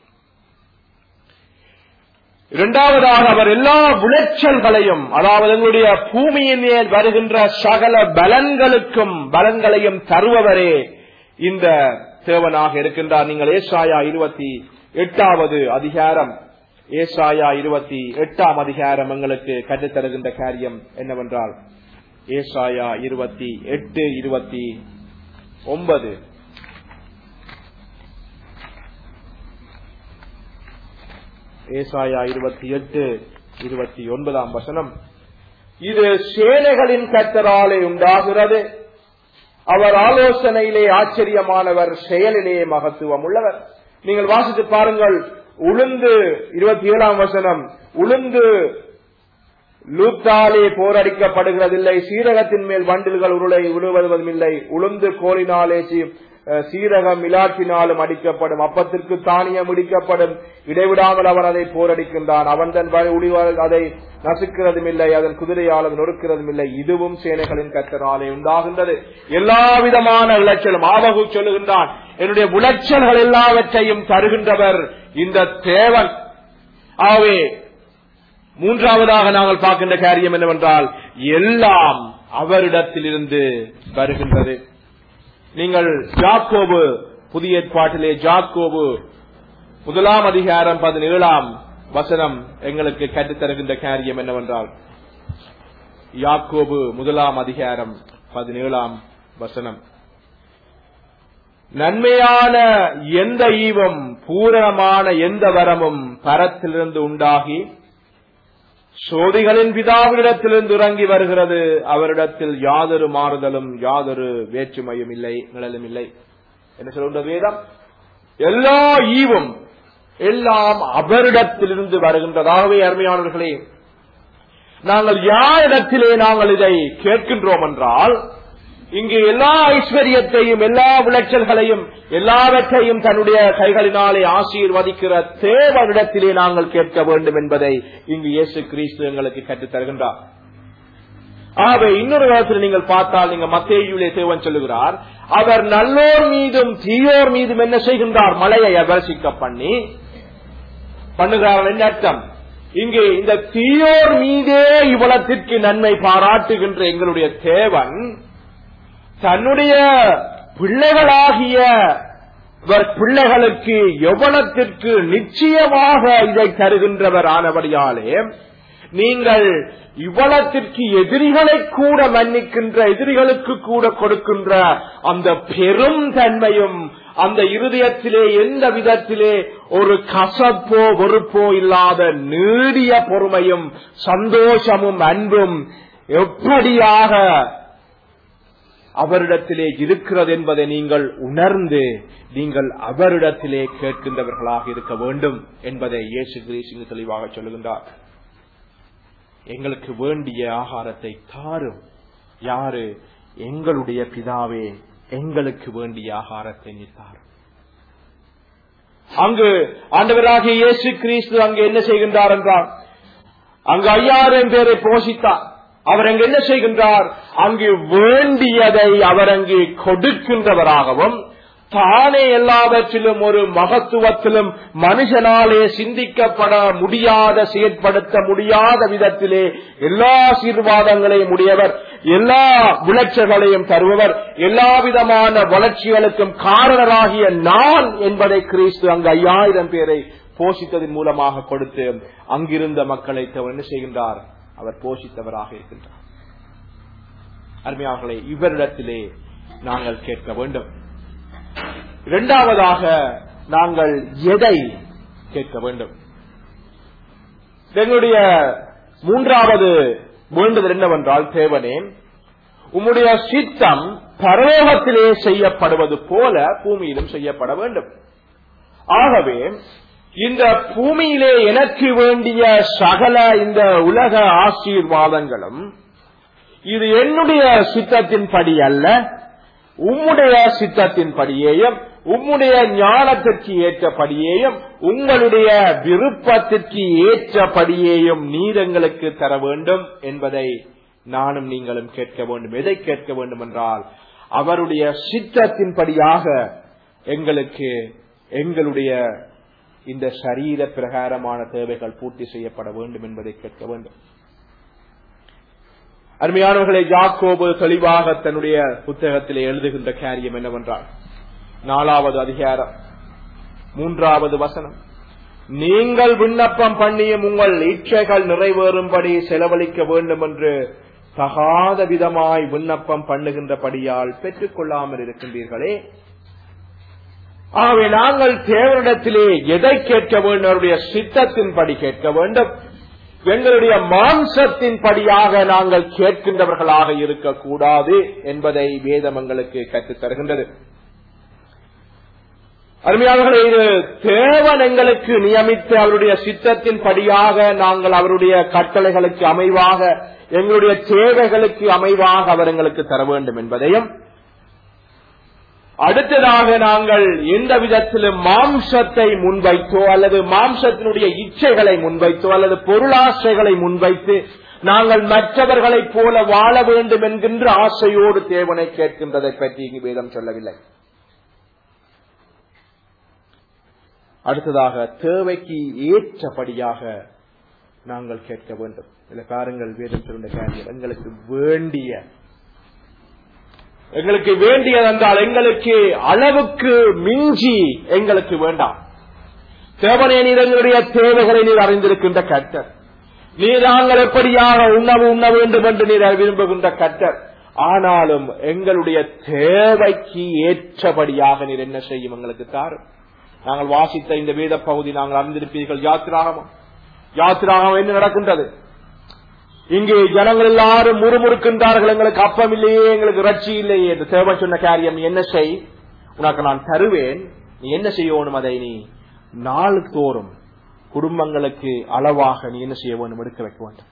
இரண்டாவதாக அவர் எல்லா விளைச்சல்களையும் அதாவது எங்களுடைய பூமியின் மேல் வருகின்ற சகல பலன்களுக்கும் பலன்களையும் தருபவரே இந்த தேவனாக இருக்கின்றார் நீங்கள் ஏசாயா இருபத்தி எட்டாவது அதிகாரம் ஏசாயா இருபத்தி எட்டாம் அதிகாரம் எங்களுக்கு கற்றுத்தருகின்ற காரியம் என்னவென்றால் ஏசாயா இருபத்தி எட்டு இருபத்தி ஒன்பது ஏசாயா இருபத்தி எட்டு இருபத்தி ஒன்பதாம் வசனம் இது சேனைகளின் கத்தராலே உண்டாகிறது அவர் ஆலோசனையிலே ஆச்சரியமானவர் செயலிலே மகத்துவம் உள்ளவர் நீங்கள் வாசித்து பாருங்கள் உளுந்து இருபத்தி ஏழாம் வசனம் உளுந்து லூத்தாலே போரடிக்கப்படுகிறதில்லை சீரகத்தின் மேல் வண்டில்கள் உருளை விழுவதும் இல்லை உளுந்து கோலினாலே சீரகம் இலாற்றினாலும் அடிக்கப்படும் அப்பத்திற்கு தானியம் இடிக்கப்படும் இடைவிடாமல் அவன் அதை போரடிக்கின்றான் அவன் தன் உடிவால் அதை நசுக்கிறதும் இல்லை அதன் குதிரையாலும் நொறுக்கிறதும் இல்லை இதுவும் சேனைகளின் கத்தராலே உண்டாகின்றது எல்லா விதமான விளைச்சலும் ஆபகு சொல்லுகின்றான் என்னுடைய விளைச்சல்கள் எல்லாவற்றையும் தருகின்றவர் இந்த தேவன் ஆகவே மூன்றாவதாக நாங்கள் பார்க்கின்ற காரியம் என்னவென்றால் எல்லாம் அவரிடத்திலிருந்து வருகின்றது நீங்கள் ஜாக்கோபு புதிய ஏற்பாட்டிலே ஜாக்கோபு முதலாம் அதிகாரம் பதினேழாம் வசனம் எங்களுக்கு கற்றுத்தருகின்ற காரியம் என்னவென்றால் யாக்கோபு முதலாம் அதிகாரம் பதினேழாம் வசனம் நன்மையான எந்த ஈவும் பூரணமான எந்த வரமும் பரத்திலிருந்து உண்டாகி சோதிகளின் பிதாவினிடத்திலிருந்து இறங்கி வருகிறது அவரிடத்தில் யாதொரு மாறுதலும் யாதொரு வேற்றுமையும் இல்லை நிழலும் இல்லை என்ன சொல்கின்ற வேதம் எல்லா ஈவும் எல்லாம் அவரிடத்திலிருந்து வருகின்றதாகவே அருமையானவர்களே நாங்கள் யாரிடத்திலே நாங்கள் இதை கேட்கின்றோம் என்றால் இங்கு எல்லா ஐஸ்வர்யத்தையும் எல்லா விளைச்சல்களையும் எல்லாவற்றையும் தன்னுடைய கைகளினாலே ஆசீர்வதிக்கிற தேவனிடத்திலே நாங்கள் கேட்க வேண்டும் என்பதை இங்கு இயேசு கிறிஸ்து எங்களுக்கு கற்றுத் தருகின்றார் ஆகவே இன்னொரு விதத்தில் நீங்கள் பார்த்தால் நீங்க மத்தேயுலே தேவன் சொல்லுகிறார் அவர் நல்லோர் மீதும் தீயோர் மீதும் என்ன செய்கின்றார் மலையை அபர்சிக்க பண்ணி பண்ணுகிறார் என்ன அர்த்தம் இங்கே இந்த தீயோர் மீதே இவ்வளத்திற்கு நன்மை பாராட்டுகின்ற எங்களுடைய தேவன் தன்னுடைய பிள்ளைகளாகிய இவர் பிள்ளைகளுக்கு எவ்வளத்திற்கு நிச்சயமாக இதை தருகின்றவர் ஆனபடியாலே நீங்கள் இவ்வளத்திற்கு எதிரிகளை கூட மன்னிக்கின்ற எதிரிகளுக்கு கூட கொடுக்கின்ற அந்த பெரும் தன்மையும் அந்த இருதயத்திலே எந்த விதத்திலே ஒரு கசப்போ வெறுப்போ இல்லாத நீடிய பொறுமையும் சந்தோஷமும் அன்பும் எப்படியாக அவரிடத்திலே இருக்கிறது என்பதை நீங்கள் உணர்ந்து நீங்கள் அவரிடத்திலே கேட்கின்றவர்களாக இருக்க வேண்டும் என்பதை இயேசு கிரீசிங்க தெளிவாக சொல்லுகின்றார் எங்களுக்கு வேண்டிய ஆகாரத்தை தாரும் யாரு எங்களுடைய பிதாவே எங்களுக்கு வேண்டிய ஆகாரத்தை நீ தாரும் அங்கு ஆண்டவராகிய இயேசு கிறிஸ்து அங்கு என்ன செய்கின்றார் என்றார் அங்கு ஐயாயிரம் பேரை போஷித்தார் அவர் அங்கு என்ன செய்கின்றார் அங்கு வேண்டியதை அவர் அங்கு கொடுக்கின்றவராகவும் தானே எல்லாவற்றிலும் ஒரு மகத்துவத்திலும் மனுஷனாலே சிந்திக்கப்பட முடியாத செயற்படுத்த முடியாத விதத்திலே எல்லா ஆசீர்வாதங்களையும் உடையவர் எல்லா விளைச்சல்களையும் தருபவர் எல்லா விதமான வளர்ச்சிகளுக்கும் காரணராகிய நான் என்பதை கிறிஸ்து அங்கு ஐயாயிரம் பேரை போஷித்ததன் மூலமாக கொடுத்து அங்கிருந்த மக்களை என்ன செய்கின்றார் அவர் போஷித்தவராக இருக்கின்றார் அருமையாளர்களே இவரிடத்திலே நாங்கள் கேட்க வேண்டும் இரண்டாவதாக நாங்கள் எதை கேட்க வேண்டும் எங்களுடைய மூன்றாவது வேண்டுதல் என்னவென்றால் தேவனே உம்முடைய சித்தம் பரலோகத்திலே செய்யப்படுவது போல பூமியிலும் செய்யப்பட வேண்டும் ஆகவே இந்த பூமியிலே எனக்கு வேண்டிய சகல இந்த உலக ஆசீர்வாதங்களும் இது என்னுடைய சித்தத்தின்படி அல்ல உம்முடைய சித்தத்தின்படியேயும் உம்முடைய ஞானத்திற்கு ஏற்றபடியேயும் உங்களுடைய விருப்பத்திற்கு ஏற்றபடியேயும் நீர் எங்களுக்கு தர வேண்டும் என்பதை நானும் நீங்களும் கேட்க வேண்டும் எதை கேட்க வேண்டும் என்றால் அவருடைய சித்தத்தின்படியாக எங்களுக்கு எங்களுடைய இந்த சரீர பிரகாரமான தேவைகள் பூர்த்தி செய்யப்பட வேண்டும் என்பதை கேட்க வேண்டும் அருமையானவர்களை ஜாக்கோபு தெளிவாக தன்னுடைய புத்தகத்திலே எழுதுகின்ற காரியம் என்னவென்றால் நாலாவது அதிகாரம் மூன்றாவது வசனம் நீங்கள் விண்ணப்பம் பண்ணியும் உங்கள் இச்சைகள் நிறைவேறும்படி செலவழிக்க வேண்டும் என்று தகாத விதமாய் விண்ணப்பம் பண்ணுகின்றபடியால் பெற்றுக் கொள்ளாமல் இருக்கின்றீர்களே ஆகவே நாங்கள் தேவனிடத்திலே எதை கேட்க வேண்டும் அவருடைய சித்தத்தின்படி கேட்க வேண்டும் எங்களுடைய மாம்சத்தின் படியாக நாங்கள் கேட்கின்றவர்களாக இருக்கக்கூடாது என்பதை வேதம் எங்களுக்கு கற்றுத் தருகின்றது அருமையாளர்களே இது தேவன் எங்களுக்கு நியமித்து அவருடைய சித்தத்தின் படியாக நாங்கள் அவருடைய கட்டளைகளுக்கு அமைவாக எங்களுடைய தேவைகளுக்கு அமைவாக அவர் எங்களுக்கு தர வேண்டும் என்பதையும் அடுத்ததாக நாங்கள் எந்த விதத்திலும் மாம்சத்தை முன்வைத்தோ அல்லது மாம்சத்தினுடைய இச்சைகளை முன்வைத்தோ அல்லது பொருளாசைகளை முன்வைத்து நாங்கள் மற்றவர்களைப் போல வாழ வேண்டும் என்கின்ற ஆசையோடு தேவனை கேட்கின்றதை பற்றி இங்கு வேதம் சொல்லவில்லை அடுத்ததாக தேவைக்கு ஏற்றபடியாக நாங்கள் கேட்க வேண்டும் சில காரங்கள் வேதம் சொல்லுடைய காரியம் எங்களுக்கு வேண்டிய எங்களுக்கு வேண்டியதென்றால் எங்களுக்கு அளவுக்கு மிஞ்சி எங்களுக்கு வேண்டாம் தேவனே நீர் எங்களுடைய தேவைகளை நீர் அறிந்திருக்கின்ற கட்டர் நீர் நாங்கள் எப்படியாக உண்ணவு உண்ண வேண்டும் என்று நீர் விரும்புகின்ற கட்டர் ஆனாலும் எங்களுடைய தேவைக்கு ஏற்றபடியாக நீர் என்ன செய்யும் எங்களுக்கு தாரும் நாங்கள் வாசித்த இந்த வேத பகுதி நாங்கள் அறிந்திருப்பீர்கள் யாத்திராகமம் யாத்திராகம் என்ன நடக்கின்றது இங்கே ஜனங்கள் எல்லாரும் முறுமுறுக்கின்றார்கள் எங்களுக்கு அப்பம் இல்லையே எங்களுக்கு ரட்சி இல்லையே என்று தேவன் சொன்ன காரியம் நீ என்ன செய் உனக்கு நான் தருவேன் நீ என்ன செய்யணும் அதை நீ நாள்தோறும் குடும்பங்களுக்கு அளவாக நீ என்ன செய்ய வேண்டும் எடுக்க வைக்க வேண்டும்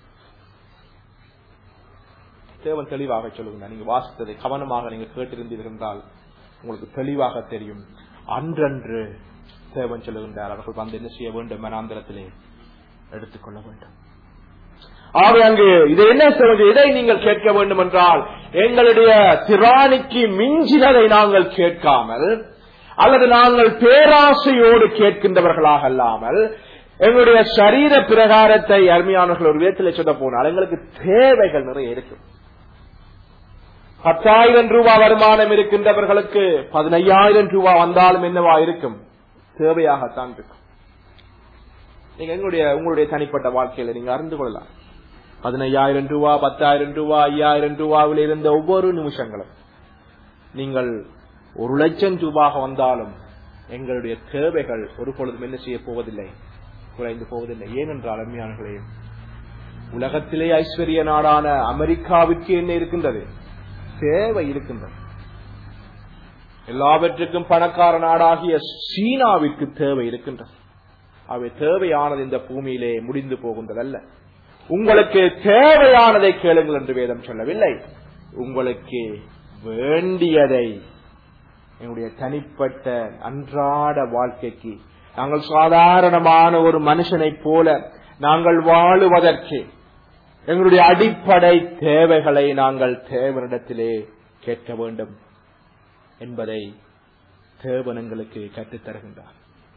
தேவன் தெளிவாக சொல்லுங்க நீங்க வாசித்ததை கவனமாக நீங்க கேட்டிருந்தீர்கள் என்றால் உங்களுக்கு தெளிவாக தெரியும் அன்றன்று தேவன் சொல்லுகின்றார் அவர்கள் வந்து என்ன செய்ய வேண்டும் மனாந்திரத்திலே எடுத்துக்கொள்ள வேண்டும் ஆகவே அங்கு இது என்ன சொல்வது இதை நீங்கள் கேட்க வேண்டும் என்றால் எங்களுடைய திராணிக்கு மிஞ்சினதை நாங்கள் கேட்காமல் அல்லது நாங்கள் பேராசையோடு கேட்கின்றவர்களாக அல்லாமல் எங்களுடைய சரீர பிரகாரத்தை அருமையானவர்கள் ஒரு விதத்தில் சொல்ல போனால் எங்களுக்கு தேவைகள் நிறைய இருக்கு பத்தாயிரம் ரூபாய் வருமானம் இருக்கின்றவர்களுக்கு பதினையாயிரம் ரூபாய் வந்தாலும் என்னவா இருக்கும் தேவையாகத்தான் இருக்கும் நீங்க எங்களுடைய உங்களுடைய தனிப்பட்ட வாழ்க்கையில நீங்க அறிந்து கொள்ளலாம் பதினையாயிரம் ரூபா பத்தாயிரம் ரூபா ஐயாயிரம் ரூபாவில் இருந்த ஒவ்வொரு நிமிஷங்களும் நீங்கள் ஒரு லட்சம் ரூபாக வந்தாலும் எங்களுடைய தேவைகள் ஒரு பொழுதும் என்ன செய்ய போவதில்லை குறைந்து போவதில்லை ஏனென்றால் அருமையானர்களே உலகத்திலே ஐஸ்வர்ய நாடான அமெரிக்காவிற்கு என்ன இருக்கின்றது தேவை இருக்கின்றது எல்லாவற்றுக்கும் பணக்கார நாடாகிய சீனாவிற்கு தேவை இருக்கின்றது அவை தேவையானது இந்த பூமியிலே முடிந்து போகின்றதல்ல உங்களுக்கு தேவையானதை கேளுங்கள் என்று வேதம் சொல்லவில்லை உங்களுக்கு வேண்டியதை என்னுடைய தனிப்பட்ட அன்றாட வாழ்க்கைக்கு நாங்கள் சாதாரணமான ஒரு மனுஷனைப் போல நாங்கள் வாழுவதற்கு எங்களுடைய அடிப்படை தேவைகளை நாங்கள் தேவனிடத்திலே கேட்க வேண்டும் என்பதை தேவன் எங்களுக்கு கற்றுத் தருகின்றார்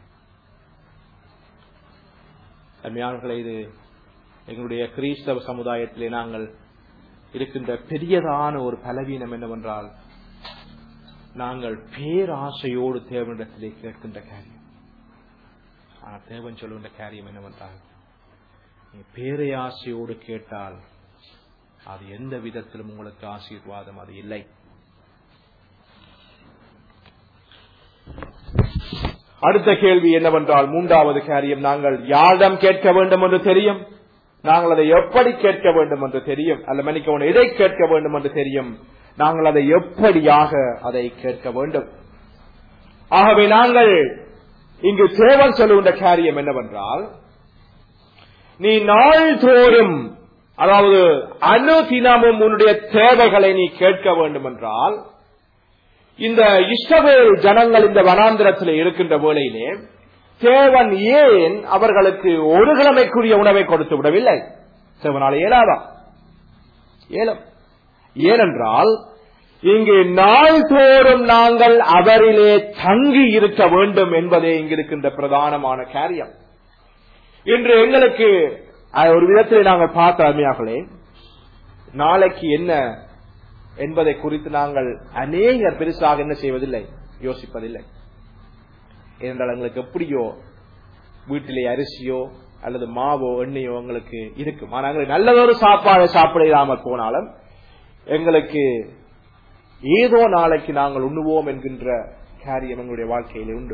அருமையானவர்களே இது எங்களுடைய கிறிஸ்தவ சமுதாயத்திலே நாங்கள் இருக்கின்ற பெரியதான ஒரு பலவீனம் என்னவென்றால் நாங்கள் பேராசையோடு தேவனிடத்திலே கேட்கின்ற காரியம் ஆனால் தேவன் சொல்லுகின்ற காரியம் என்னவென்றால் நீ பேரையாசையோடு கேட்டால் அது எந்த விதத்திலும் உங்களுக்கு ஆசீர்வாதம் அது இல்லை அடுத்த கேள்வி என்னவென்றால் மூன்றாவது காரியம் நாங்கள் யாரிடம் கேட்க வேண்டும் என்று தெரியும் நாங்கள் அதை எப்படி கேட்க வேண்டும் என்று தெரியும் அல்ல மன்னிக்கவும் எதை கேட்க வேண்டும் என்று தெரியும் நாங்கள் அதை எப்படியாக அதை கேட்க வேண்டும் ஆகவே நாங்கள் இங்கு தேவன் சொல்லுகின்ற காரியம் என்னவென்றால் நீ நாள்தோறும் அதாவது அனுதினமும் உன்னுடைய தேவைகளை நீ கேட்க வேண்டும் என்றால் இந்த இஸ்ரவேல் ஜனங்கள் இந்த வனாந்திரத்தில் இருக்கின்ற வேளையிலே தேவன் ஏன் அவர்களுக்கு ஒரு கிழமைக்குரிய உணவை கொடுத்து விடவில்லை தேவனால் ஏலாதா ஏலம் ஏனென்றால் இங்கு நாள்தோறும் நாங்கள் அவரிலே தங்கி இருக்க வேண்டும் என்பதே இங்கு இருக்கின்ற பிரதானமான காரியம் இன்று எங்களுக்கு அஹ், ஒரு விதத்தில் நாங்கள் பார்த்த அருமையார்களே நாளைக்கு என்ன என்பதை குறித்து நாங்கள் அநேகர் பெருசாக என்ன செய்வதில்லை யோசிப்பதில்லை ஏனென்றால் எங்களுக்கு எப்படியோ வீட்டிலே அரிசியோ அல்லது மாவோ எண்ணெயோ எங்களுக்கு இருக்கும் ஆனால் எங்களுக்கு நல்லதொரு சாப்பாடு சாப்பிட இல்லாமல் போனாலும் எங்களுக்கு ஏதோ நாளைக்கு நாங்கள் உண்ணுவோம் என்கின்ற காரியம் எங்களுடைய வாழ்க்கையிலே உண்டு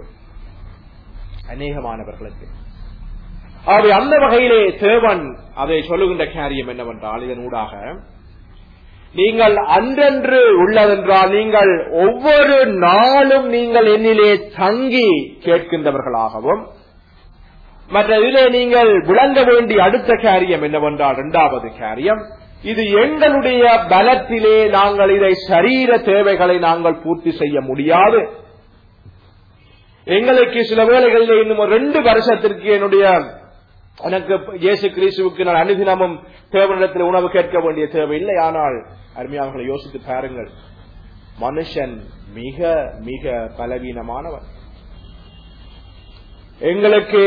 அநேகமானவர்களுக்கு ஆகவே அந்த வகையிலே தேவன் அதை சொல்லுகின்ற காரியம் என்னவென்றால் இதன் ஊடாக நீங்கள் அன்றன்று உள்ளதென்றால் நீங்கள் ஒவ்வொரு நாளும் நீங்கள் என்னிலே தங்கி கேட்கின்றவர்களாகவும் மற்ற இதிலே நீங்கள் விளங்க வேண்டிய அடுத்த காரியம் என்னவென்றால் இரண்டாவது காரியம் இது எங்களுடைய பலத்திலே நாங்கள் இதை சரீர தேவைகளை நாங்கள் பூர்த்தி செய்ய முடியாது எங்களுக்கு சில வேளைகளில் இன்னும் ஒரு ரெண்டு வருஷத்திற்கு என்னுடைய எனக்கு இயேசு கிறிஸ்துவுக்கு நான் அனுதினமும் தேவனிடத்தில் உணவு கேட்க வேண்டிய தேவை இல்லை ஆனால் அருமையானவர்களை யோசித்து பாருங்கள் மனுஷன் மிக மிக பலவீனமானவன் எங்களுக்கு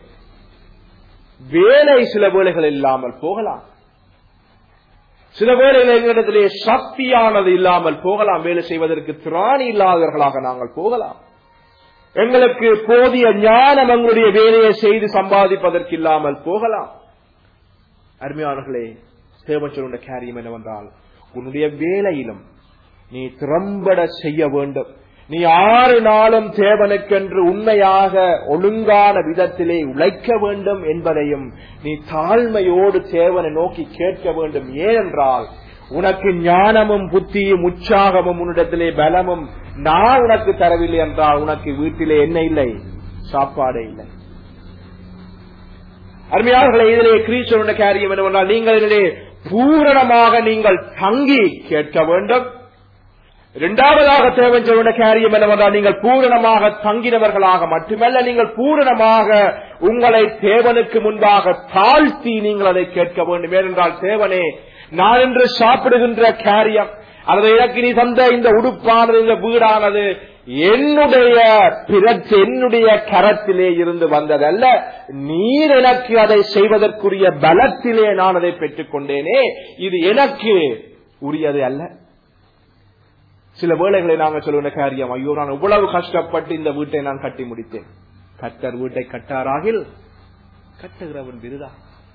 வேலை சில வேலைகள் இல்லாமல் போகலாம் சில வேளைகள் எங்களிடத்திலே சக்தியானது இல்லாமல் போகலாம் வேலை செய்வதற்கு திராணி இல்லாதவர்களாக நாங்கள் போகலாம் எங்களுக்கு போதிய ஞானம் எங்களுடைய வேலையை செய்து சம்பாதிப்பதற்கு இல்லாமல் போகலாம் அருமையானவர்களே தேவன் சொல்லுடைய காரியம் என்னவென்றால் உன்னுடைய வேலையிலும் நீ திறம்பட செய்ய வேண்டும் நீ ஆறு நாளும் தேவனுக்கென்று உண்மையாக ஒழுங்கான விதத்திலே உழைக்க வேண்டும் என்பதையும் நீ தாழ்மையோடு தேவனை நோக்கி கேட்க வேண்டும் ஏனென்றால் உனக்கு ஞானமும் புத்தியும் உற்சாகமும் உன்னிடத்திலே பலமும் நான் உனக்கு தரவில்லை என்றால் உனக்கு வீட்டிலே என்ன இல்லை சாப்பாடே இல்லை அருமையாளர்களை இதிலே கிரீஸ்வருடைய காரியம் என்னவென்றால் நீங்கள் இதிலே பூரணமாக நீங்கள் தங்கி கேட்க வேண்டும் இரண்டாவதாக தேவன் சொல்லுடைய காரியம் என்னவென்றால் நீங்கள் பூரணமாக தங்கினவர்களாக மட்டுமல்ல நீங்கள் பூரணமாக உங்களை தேவனுக்கு முன்பாக தாழ்த்தி நீங்கள் அதை கேட்க வேண்டும் ஏனென்றால் தேவனே நான் என்று சாப்பிடுகின்ற காரியம் அல்லது எனக்கு நீ தந்த இந்த உடுப்பானது இந்த வீடானது என்னுடைய பிறச்சு என்னுடைய கரத்திலே இருந்து வந்ததல்ல நீர் எனக்கு அதை செய்வதற்குரிய பலத்திலே நான் அதை பெற்றுக் கொண்டேனே இது எனக்கு உரியது அல்ல சில வேளைகளை நாங்கள் சொல்லுகிற காரியம் ஐயோ நான் இவ்வளவு கஷ்டப்பட்டு இந்த வீட்டை நான் கட்டி முடித்தேன் கட்டர் வீட்டை கட்டாராகில் கட்டுகிறவன் விருதா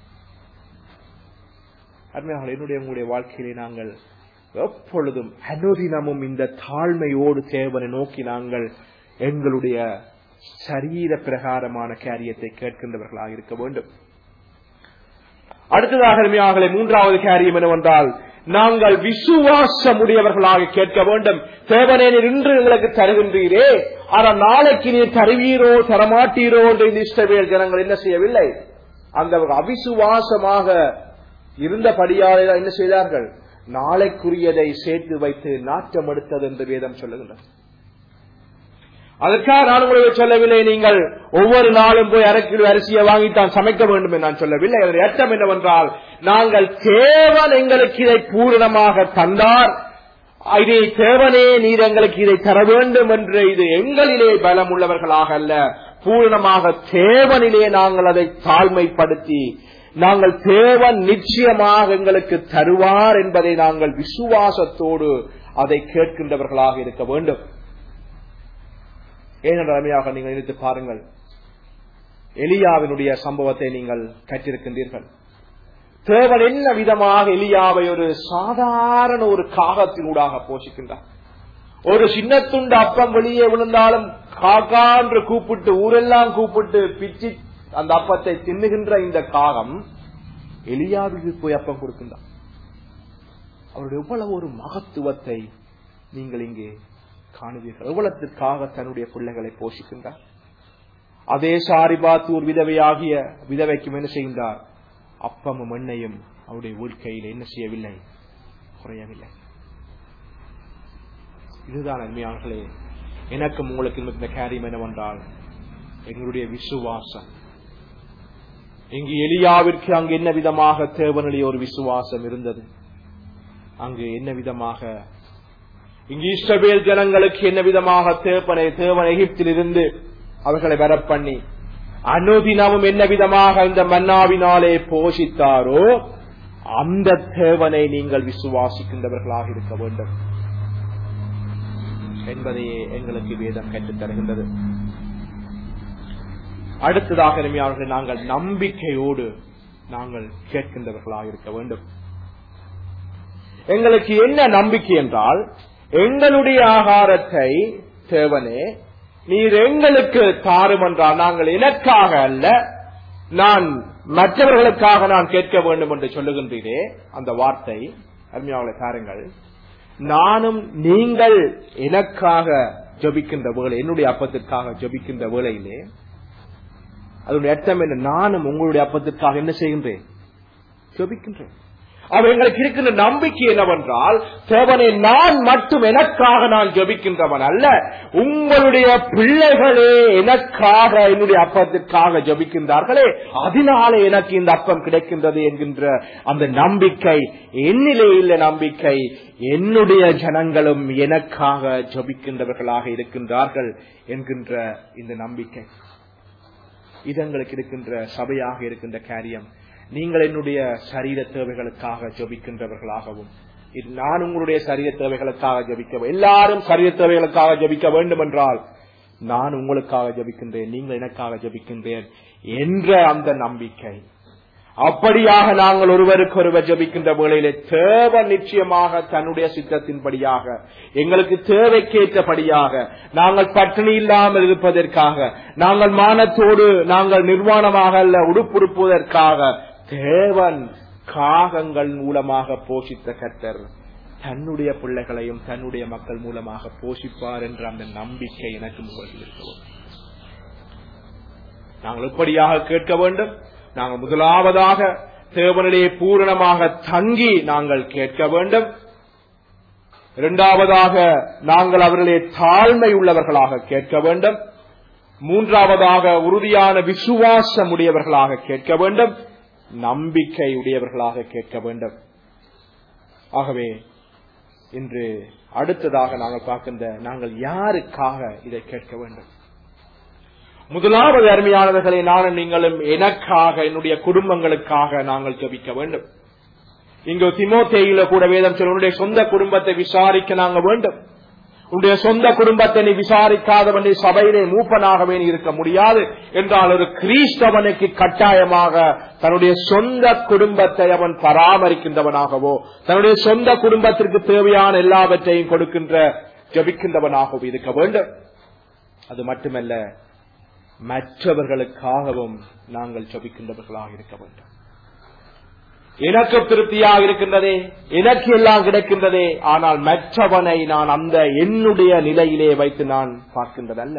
அருமையாக என்னுடைய உங்களுடைய வாழ்க்கையிலே நாங்கள் எப்பொழுதும் அனுதினமும் இந்த தாழ்மையோடு தேவனை நோக்கி நாங்கள் எங்களுடைய சரீர பிரகாரமான காரியத்தை கேட்கின்றவர்களாக இருக்க வேண்டும் அடுத்ததாக அருமையாகலே மூன்றாவது காரியம் என்னவென்றால் நாங்கள் விசுவாசம் உடையவர்களாக கேட்க வேண்டும் தேவனே நீர் இன்று எங்களுக்கு தருகின்றீரே ஆனால் நாளைக்கு நீர் தருவீரோ தரமாட்டீரோ என்று இந்த இஷ்டவேல் ஜனங்கள் என்ன செய்யவில்லை அந்த அவிசுவாசமாக இருந்தபடியாலே தான் என்ன செய்தார்கள் நாளைக்குரியதை சேர்த்து வைத்து நாட்டம் எடுத்தது என்று வேதம் சொல்லுகின்றது அதற்காக நான் உங்களுக்கு சொல்லவில்லை நீங்கள் ஒவ்வொரு நாளும் போய் அரை கிலோ அரிசியை வாங்கித்தான் சமைக்க வேண்டும் என்று நான் சொல்லவில்லை அதன் அர்த்தம் என்னவென்றால் நாங்கள் தேவன் எங்களுக்கு இதை பூரணமாக தந்தார் இதை தேவனே நீர் எங்களுக்கு இதை தர வேண்டும் என்று இது எங்களிலே பலம் உள்ளவர்களாக அல்ல பூரணமாக தேவனிலே நாங்கள் அதை தாழ்மைப்படுத்தி நாங்கள் தேவன் நிச்சயமாக எங்களுக்கு தருவார் என்பதை நாங்கள் விசுவாசத்தோடு அதை கேட்கின்றவர்களாக இருக்க வேண்டும் ஏனென்ற அருமையாக நீங்கள் நினைத்து பாருங்கள் எலியாவினுடைய சம்பவத்தை நீங்கள் கற்றிருக்கின்றீர்கள் தேவன் என்ன விதமாக எலியாவை ஒரு சாதாரண ஒரு காகத்தினூடாக போஷிக்கின்றார் ஒரு சின்ன துண்டு அப்பம் வெளியே விழுந்தாலும் காக்கா என்று கூப்பிட்டு ஊரெல்லாம் கூப்பிட்டு பிச்சு அந்த அப்பத்தை தின்னுகின்ற இந்த காகம் எலியாவுக்கு போய் அப்பம் கொடுக்கின்றார் அவருடைய எவ்வளவு ஒரு மகத்துவத்தை நீங்கள் இங்கே காணுவீர்கள் எவ்வளத்திற்காக தன்னுடைய பிள்ளைகளை போஷிக்கின்றார் அதே சாரிபாத்தூர் விதவையாகிய விதவைக்கும் என்ன செய்கின்றார் அப்பமும் எண்ணையும் அவருடைய வாழ்க்கையில் என்ன செய்யவில்லை குறையவில்லை இதுதான் அருமையானர்களே எனக்கும் உங்களுக்கு இந்த காரியம் என்னவென்றால் எங்களுடைய விசுவாசம் இங்கு எலியாவிற்கு அங்கு என்ன விதமாக தேவனுடைய ஒரு விசுவாசம் இருந்தது அங்கு என்ன விதமாக இங்கு இஸ்ரவேல் ஜனங்களுக்கு என்ன விதமாக தேவனை தேவன் எகிப்தில் இருந்து அவர்களை வர பண்ணி அனுதினமும் என்ன விதமாக இந்த மன்னாவினாலே போஷித்தாரோ அந்த தேவனை நீங்கள் விசுவாசிக்கின்றவர்களாக இருக்க வேண்டும் என்பதையே எங்களுக்கு வேதம் கற்றுத் தருகின்றது அடுத்ததாக இனிமையாளர்கள் நாங்கள் நம்பிக்கையோடு நாங்கள் கேட்கின்றவர்களாக இருக்க வேண்டும் எங்களுக்கு என்ன நம்பிக்கை என்றால் எங்களுடைய ஆகாரத்தை தேவனே நீர் எங்களுக்கு தாரும் என்றால் நாங்கள் எனக்காக அல்ல நான் மற்றவர்களுக்காக நான் கேட்க வேண்டும் என்று சொல்லுகின்றீரே அந்த வார்த்தை அருமையாவளை தாருங்கள் நானும் நீங்கள் எனக்காக ஜபிக்கின்ற வேலை என்னுடைய அப்பத்திற்காக ஜபிக்கின்ற வேளையிலே அதனுடைய அர்த்தம் என்ன நானும் உங்களுடைய அப்பத்திற்காக என்ன செய்கின்றேன் ஜபிக்கின்றேன் அவ எங்களுக்கு இருக்கின்ற நம்பிக்கை என்னவென்றால் தேவனை நான் மட்டும் எனக்காக நான் ஜபிக்கின்றவன் அல்ல உங்களுடைய பிள்ளைகளே எனக்காக என்னுடைய அப்பத்திற்காக ஜபிக்கின்றார்களே அதனாலே எனக்கு இந்த அப்பம் கிடைக்கின்றது என்கின்ற அந்த நம்பிக்கை என்னிலே இல்லை நம்பிக்கை என்னுடைய ஜனங்களும் எனக்காக ஜபிக்கின்றவர்களாக இருக்கின்றார்கள் என்கின்ற இந்த நம்பிக்கை இது எங்களுக்கு இருக்கின்ற சபையாக இருக்கின்ற காரியம் நீங்கள் என்னுடைய சரீர தேவைகளுக்காக ஜபிக்கின்றவர்களாகவும் இது நான் உங்களுடைய சரீர தேவைகளுக்காக ஜபிக்க எல்லாரும் சரீர தேவைகளுக்காக ஜபிக்க வேண்டும் என்றால் நான் உங்களுக்காக ஜபிக்கின்றேன் நீங்கள் எனக்காக ஜபிக்கின்றேன் என்ற அந்த நம்பிக்கை அப்படியாக நாங்கள் ஒருவருக்கு ஒருவர் ஜபிக்கின்ற வேளையிலே தேவ நிச்சயமாக தன்னுடைய சித்தத்தின்படியாக எங்களுக்கு தேவைக்கேற்றபடியாக நாங்கள் பட்டினி இல்லாமல் இருப்பதற்காக நாங்கள் மானத்தோடு நாங்கள் நிர்வாணமாக அல்ல உடுப்புடுப்புவதற்காக தேவன் காகங்கள் மூலமாக போஷித்த கர்த்தர் தன்னுடைய பிள்ளைகளையும் தன்னுடைய மக்கள் மூலமாக போஷிப்பார் என்ற அந்த நம்பிக்கை எனக்கு முகத்தில் இருக்கவும் நாங்கள் எப்படியாக கேட்க வேண்டும் நாங்கள் முதலாவதாக தேவனிடையே பூரணமாக தங்கி நாங்கள் கேட்க வேண்டும் இரண்டாவதாக நாங்கள் அவர்களே தாழ்மை உள்ளவர்களாக கேட்க வேண்டும் மூன்றாவதாக உறுதியான விசுவாசம் உடையவர்களாக கேட்க வேண்டும் நம்பிக்கை உடையவர்களாக கேட்க வேண்டும் ஆகவே இன்று அடுத்ததாக நாங்கள் பார்க்கின்ற நாங்கள் யாருக்காக இதை கேட்க வேண்டும் முதலாவது அருமையானவர்களை நானும் நீங்களும் எனக்காக என்னுடைய குடும்பங்களுக்காக நாங்கள் ஜபிக்க வேண்டும் இங்கு திமோத்தேயில கூட வேதம் சொல்ல உன்னுடைய சொந்த குடும்பத்தை விசாரிக்க நாங்க வேண்டும் உன்னுடைய சொந்த குடும்பத்தை நீ விசாரிக்காதவன் நீ சபையிலே மூப்பனாகவே நீ இருக்க முடியாது என்றால் ஒரு கிறிஸ்தவனுக்கு கட்டாயமாக தன்னுடைய சொந்த குடும்பத்தை அவன் பராமரிக்கின்றவனாகவோ தன்னுடைய சொந்த குடும்பத்திற்கு தேவையான எல்லாவற்றையும் கொடுக்கின்ற ஜபிக்கின்றவனாகவோ இருக்க வேண்டும் அது மட்டுமல்ல மற்றவர்களுக்காகவும் நாங்கள் ஜபிக்கின்றவர்களாக இருக்க வேண்டும் எனக்கு திருப்தியாக இருக்கின்றதே எனக்கு எல்லாம் கிடைக்கின்றதே ஆனால் மற்றவனை நான் அந்த என்னுடைய நிலையிலே வைத்து நான் பார்க்கின்றதல்ல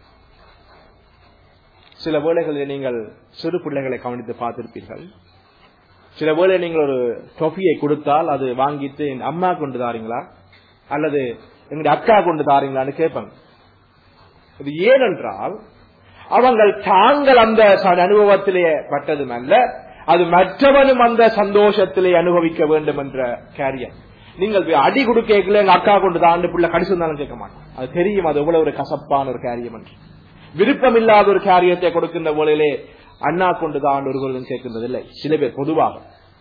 சில வேளைகளில் நீங்கள் சிறு பிள்ளைகளை கவனித்து பார்த்திருப்பீர்கள் சில வேளை நீங்கள் ஒரு டொஃபியை கொடுத்தால் அது வாங்கிட்டு என் அம்மா கொண்டு தாரீங்களா அல்லது எங்களுடைய அக்கா கொண்டு தாரீங்களான்னு கேட்பாங்க இது ஏனென்றால் அவங்கள் தாங்கள் அந்த அனுபவத்திலே பட்டதும் அல்ல அது மற்றவனும் அந்த சந்தோஷத்திலே அனுபவிக்க வேண்டும் என்ற காரியம் நீங்கள் அடி கொடுக்கல எங்க அக்கா கொண்டு தான் பிள்ளை கடிச்சு இருந்தாலும் கேட்க மாட்டோம் அது தெரியும் அது எவ்வளவு ஒரு கசப்பான ஒரு காரியம் என்று விருப்பம் இல்லாத ஒரு காரியத்தை கொடுக்கின்ற போலிலே அண்ணா கொண்டு தான் ஒருவரும் கேட்கின்றது இல்லை சில பேர் பொதுவாக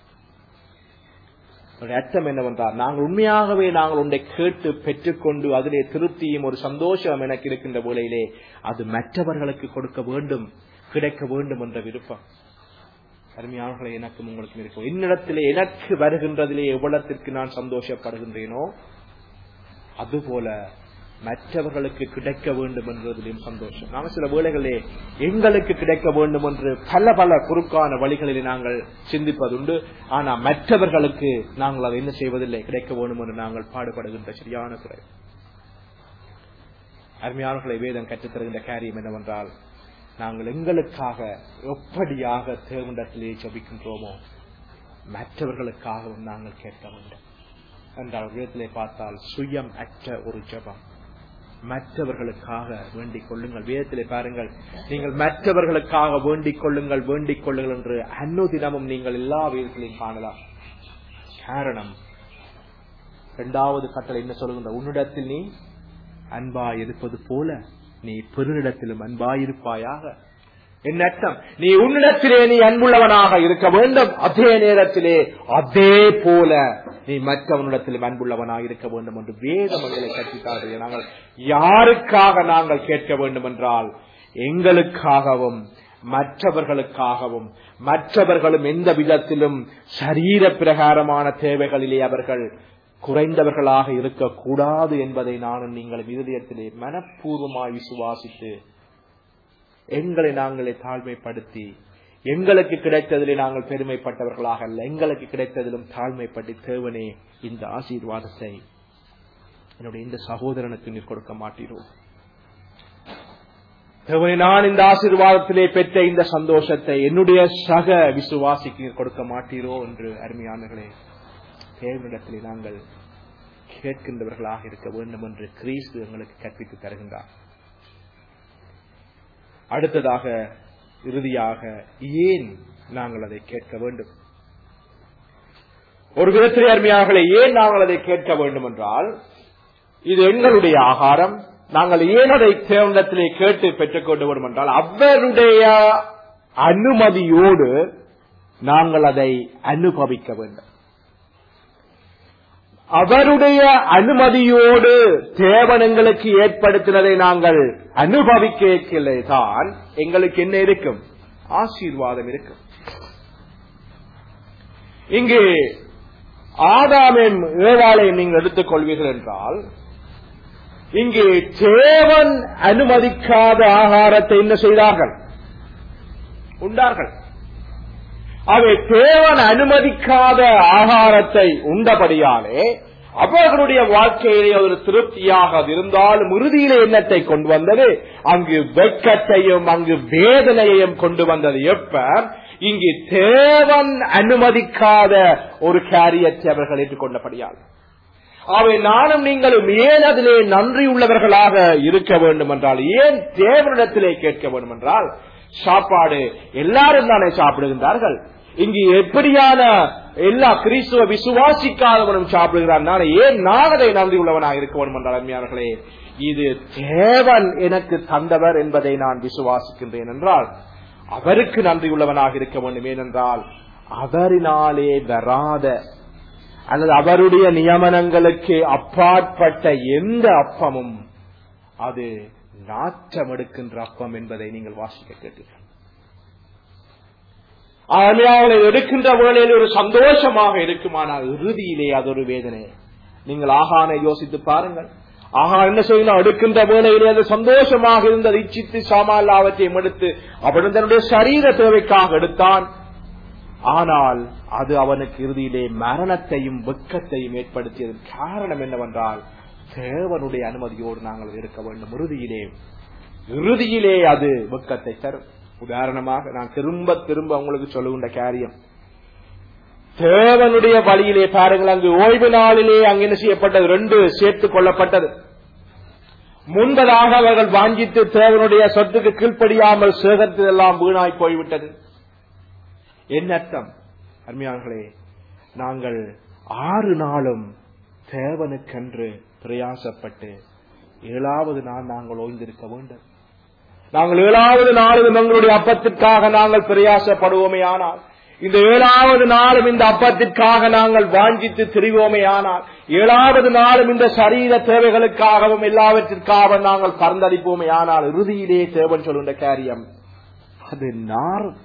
அர்த்தம் என்னவென்றால் நாங்கள் உண்மையாகவே நாங்கள் ஒன்றை கேட்டு பெற்றுக்கொண்டு அதிலே திருப்தியும் ஒரு சந்தோஷம் எனக்கு இருக்கின்ற வேளையிலே அது மற்றவர்களுக்கு கொடுக்க வேண்டும் கிடைக்க வேண்டும் என்ற விருப்பம் அருமையானவர்களை எனக்கும் உங்களுக்கும் இருக்கும் என்னிடத்திலே எனக்கு வருகின்றதிலே எவ்வளத்திற்கு நான் சந்தோஷப்படுகின்றேனோ அதுபோல மற்றவர்களுக்கு கிடைக்க வேண்டும் என்றதிலும் சந்தோஷம் நாம சில வேளைகளே எங்களுக்கு கிடைக்க வேண்டும் என்று பல பல குறுக்கான வழிகளில் நாங்கள் சிந்திப்பதுண்டு ஆனா மற்றவர்களுக்கு நாங்கள் அதை என்ன செய்வதில்லை கிடைக்க வேண்டும் என்று நாங்கள் பாடுபடுகின்ற சரியான குறை அருமையானவர்களை வேதம் கற்றுத்தருகின்ற காரியம் என்னவென்றால் நாங்கள் எங்களுக்காக எப்படியாக தேவண்டத்திலே ஜபிக்கின்றோமோ மற்றவர்களுக்காகவும் நாங்கள் கேட்க வேண்டும் என்றால் விதத்திலே பார்த்தால் சுயம் அற்ற ஒரு ஜபம் மற்றவர்களுக்காக வேண்டிக் கொள்ளுங்கள் வேதத்திலே பாருங்கள் நீங்கள் மற்றவர்களுக்காக வேண்டிக் கொள்ளுங்கள் வேண்டிக் கொள்ளுங்கள் என்று அன்னுதினமும் நீங்கள் எல்லா வேதத்திலையும் காணலாம் காரணம் இரண்டாவது கட்டளை என்ன சொல்லுகின்ற உன்னிடத்தில் நீ அன்பா இருப்பது போல நீ பெருநிடத்திலும் அன்பாயிருப்பாயாக என் அர்த்தம் நீ உன்னிடத்திலே நீ அன்புள்ளவனாக இருக்க வேண்டும் அதே நேரத்திலே அதே போல நீ மற்றவனிடத்திலும் அன்புள்ளவனாக இருக்க வேண்டும் என்று வேதம் எங்களை கற்பித்தார்கள் நாங்கள் யாருக்காக நாங்கள் கேட்க வேண்டும் என்றால் எங்களுக்காகவும் மற்றவர்களுக்காகவும் மற்றவர்களும் எந்த விதத்திலும் சரீர பிரகாரமான தேவைகளிலே அவர்கள் குறைந்தவர்களாக இருக்கக்கூடாது என்பதை நானும் நீங்கள் இருதயத்திலே மனப்பூர்வமாய் விசுவாசித்து எங்களை நாங்களே தாழ்மைப்படுத்தி எங்களுக்கு கிடைத்ததிலே நாங்கள் பெருமைப்பட்டவர்களாக அல்ல எங்களுக்கு கிடைத்ததிலும் தாழ்மைப்பட்டு தேவனே இந்த ஆசீர்வாதத்தை என்னுடைய இந்த சகோதரனுக்கு நீர் கொடுக்க மாட்டீரோ தேவனே நான் இந்த ஆசீர்வாதத்திலே பெற்ற இந்த சந்தோஷத்தை என்னுடைய சக விசுவாசிக்கு நீர் கொடுக்க மாட்டீரோ என்று அருமையானர்களே தேவனிடத்திலே நாங்கள் கேட்கின்றவர்களாக இருக்க வேண்டும் என்று கிறிஸ்து எங்களுக்கு கற்பித்து தருகின்றார் அடுத்ததாக இறுதியாக ஏன் நாங்கள் அதை கேட்க வேண்டும் ஒரு விதத்திலே அருமையாகலே ஏன் நாங்கள் அதை கேட்க வேண்டும் என்றால் இது எங்களுடைய ஆகாரம் நாங்கள் ஏன் அதை தேவனத்திலே கேட்டு பெற்றுக் கொண்டு வேண்டும் என்றால் அவருடைய அனுமதியோடு நாங்கள் அதை அனுபவிக்க வேண்டும் அவருடைய அனுமதியோடு தேவன் எங்களுக்கு ஏற்படுத்தினதை நாங்கள் அனுபவிக்கலே தான் எங்களுக்கு என்ன இருக்கும் ஆசீர்வாதம் இருக்கும் இங்கு ஆதாமின் ஏவாளை நீங்கள் எடுத்துக் கொள்வீர்கள் என்றால் இங்கு தேவன் அனுமதிக்காத ஆகாரத்தை என்ன செய்தார்கள் உண்டார்கள் அவை தேவன் அனுமதிக்காத ஆகாரத்தை உண்டபடியாலே அவர்களுடைய வாழ்க்கையிலே ஒரு திருப்தியாக அது இருந்தாலும் இறுதியிலே எண்ணத்தை கொண்டு வந்தது அங்கு வெட்கத்தையும் அங்கு வேதனையையும் கொண்டு வந்தது எப்ப இங்கு தேவன் அனுமதிக்காத ஒரு காரியத்தை அவர்கள் ஏற்றுக்கொண்டபடியால் அவை நானும் நீங்களும் ஏன் அதிலே நன்றி உள்ளவர்களாக இருக்க வேண்டும் என்றால் ஏன் தேவனிடத்திலே கேட்க வேண்டும் என்றால் சாப்பாடு எல்லாரும் தானே சாப்பிடுகின்றார்கள் இங்கு எப்படியான எல்லா கிறிஸ்துவ விசுவாசிக்காதவனும் சாப்பிடுகிறான் ஏன் நான் அதை நன்றி உள்ளவனாக இருக்க வேண்டும் என்றால் அருமையானர்களே இது தேவன் எனக்கு தந்தவர் என்பதை நான் விசுவாசிக்கின்றேன் என்றால் அவருக்கு நன்றி உள்ளவனாக இருக்க வேண்டும் ஏனென்றால் அவரினாலே வராத அல்லது அவருடைய நியமனங்களுக்கு அப்பாற்பட்ட எந்த அப்பமும் அது நாற்றம் எடுக்கின்ற அப்பம் என்பதை நீங்கள் வாசிக்க கேட்டீர்கள் அவளை எடுக்கின்ற வேளையில் ஒரு சந்தோஷமாக இருக்குமானால் இறுதியிலே அது ஒரு வேதனை நீங்கள் ஆகான யோசித்து பாருங்கள் ஆகா என்ன செய்யணும் எடுக்கின்ற வேளையிலே அது சந்தோஷமாக இருந்தது இச்சித்து சாமாலாவற்றையும் எடுத்து அவன் தன்னுடைய சரீர தேவைக்காக எடுத்தான் ஆனால் அது அவனுக்கு இறுதியிலே மரணத்தையும் வெக்கத்தையும் ஏற்படுத்தியதன் காரணம் என்னவென்றால் தேவனுடைய அனுமதியோடு நாங்கள் இருக்க வேண்டும் இறுதியிலே இறுதியிலே அது வெக்கத்தை தரும் உதாரணமாக நான் திரும்ப திரும்ப உங்களுக்கு சொல்லுகின்ற காரியம் தேவனுடைய வழியிலே பாருங்கள் அங்கு ஓய்வு நாளிலே அங்கு என்ன செய்யப்பட்டது ரெண்டு சேர்த்துக் கொள்ளப்பட்டது முன்பதாக அவர்கள் வாஞ்சித்து தேவனுடைய சொத்துக்கு கீழ்ப்படியாமல் சேகரித்ததெல்லாம் வீணாய் போய்விட்டது என்ன அர்த்தம் அருமையானர்களே நாங்கள் ஆறு நாளும் தேவனுக்கென்று பிரயாசப்பட்டு ஏழாவது நாள் நாங்கள் ஓய்ந்திருக்க வேண்டும் நாங்கள் ஏழாவது நாளும் எங்களுடைய அப்பத்திற்காக நாங்கள் பிரயாசப்படுவோமே ஆனால் இந்த ஏழாவது நாளும் இந்த அப்பத்திற்காக நாங்கள் வாஞ்சித்து திரிவோமே ஆனால் ஏழாவது நாளும் இந்த சரீர தேவைகளுக்காகவும் எல்லாவற்றிற்காக நாங்கள் பறந்தடிப்போமே ஆனால் இறுதியிலே தேவன் சொல்கின்ற காரியம் அது நாரும்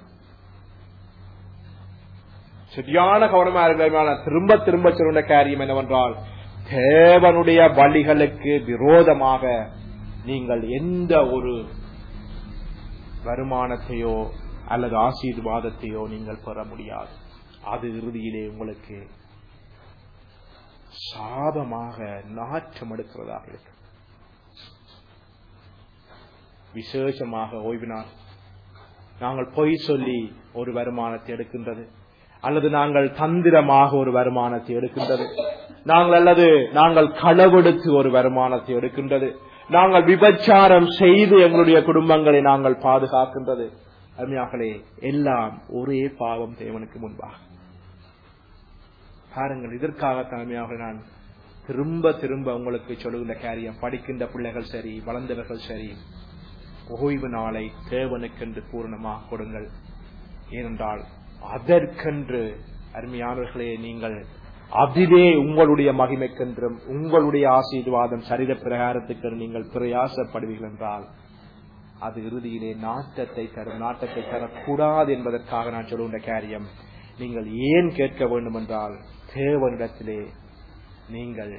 சரியான கவனமா இருக்கிற திரும்ப திரும்ப சொல்கின்ற காரியம் என்னவென்றால் தேவனுடைய வழிகளுக்கு விரோதமாக நீங்கள் எந்த ஒரு வருமானத்தையோ அல்லது ஆசீர்வாதத்தையோ நீங்கள் பெற முடியாது அது இறுதியிலே உங்களுக்கு சாபமாக நாற்றம் எடுக்கிறதாக இருக்கு விசேஷமாக ஓய்வினால் நாங்கள் பொய் சொல்லி ஒரு வருமானத்தை எடுக்கின்றது அல்லது நாங்கள் தந்திரமாக ஒரு வருமானத்தை எடுக்கின்றது நாங்கள் அல்லது நாங்கள் களவெடுத்து ஒரு வருமானத்தை எடுக்கின்றது நாங்கள் விபச்சாரம் செய்து எங்களுடைய குடும்பங்களை நாங்கள் பாதுகாக்கின்றது அருமையாகலே எல்லாம் ஒரே பாவம் தேவனுக்கு முன்பாக பாருங்கள் இதற்காக தலைமையாக நான் திரும்ப திரும்ப உங்களுக்கு சொல்லுகின்ற காரியம் படிக்கின்ற பிள்ளைகள் சரி வளர்ந்தவர்கள் சரி ஓய்வு நாளை தேவனுக்கென்று பூர்ணமாக கொடுங்கள் ஏனென்றால் அதற்கென்று அருமையானவர்களே நீங்கள் அதிலே உங்களுடைய மகிமைக்கென்றும் உங்களுடைய ஆசீர்வாதம் சரீர பிரகாரத்துக்கு நீங்கள் பிரயாசப்படுவீர்கள் என்றால் அது இறுதியிலே நாட்டத்தை தரும் நாட்டத்தை தரக்கூடாது என்பதற்காக நான் சொல்லுகின்ற காரியம் நீங்கள் ஏன் கேட்க வேண்டும் என்றால் தேவனிடத்திலே நீங்கள்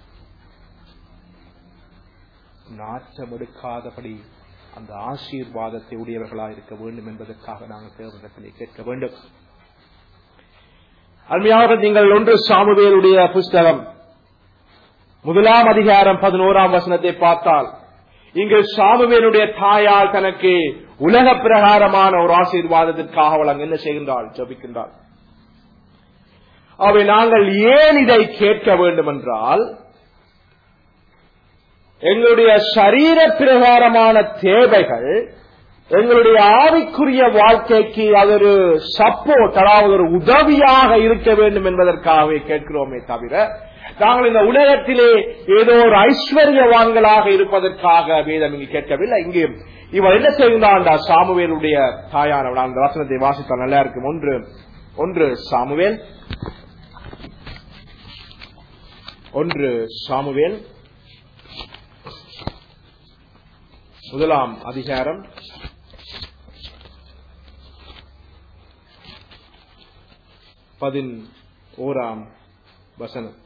நாற்றம் எடுக்காதபடி அந்த ஆசீர்வாதத்தை உடையவர்களாக இருக்க வேண்டும் என்பதற்காக நாங்கள் தேவனிடத்திலே கேட்க வேண்டும் அருமையாக நீங்கள் ஒன்று சாமுவேலுடைய புஸ்தகம் முதலாம் அதிகாரம் பதினோராம் வசனத்தை பார்த்தால் இங்கு சாமுவேலுடைய தாயால் தனக்கு உலக பிரகாரமான ஒரு ஆசீர்வாதத்திற்காக அவள் அங்கு என்ன செய்கின்றாள் ஜபிக்கின்றாள் அவை நாங்கள் ஏன் இதை கேட்க வேண்டும் என்றால் எங்களுடைய சரீர பிரகாரமான தேவைகள் எங்களுடைய ஆவிக்குரிய வாழ்க்கைக்கு அது ஒரு சப்போர்ட் அதாவது ஒரு உதவியாக இருக்க வேண்டும் என்பதற்காகவே கேட்கிறோமே தவிர நாங்கள் இந்த உலகத்திலே ஏதோ ஒரு ஐஸ்வர்யவான்களாக இருப்பதற்காக வேதம் இங்கு கேட்கவில்லை இங்கு இவள் என்ன செய்கிறான் சாமுவேலுடைய தாயானவள் அந்த வசனத்தை வாசித்தால் நல்லா இருக்கும் ஒன்று ஒன்று சாமுவேல் ஒன்று சாமுவேல் முதலாம் அதிகாரம் பதின் ஓராம் வசனம்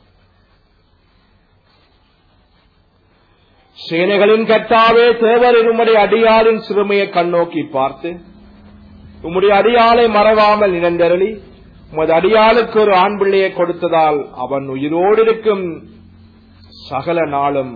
சேனைகளின் கட்டாவே தேவரின் உம்முடைய அடியாளின் சிறுமையை கண்ணோக்கி பார்த்து உம்முடைய அடியாளை மறவாமல் நிரந்தரளி உமது அடியாளுக்கு ஒரு ஆண் பிள்ளையை கொடுத்ததால் அவன் உயிரோடு இருக்கும் சகல நாளும்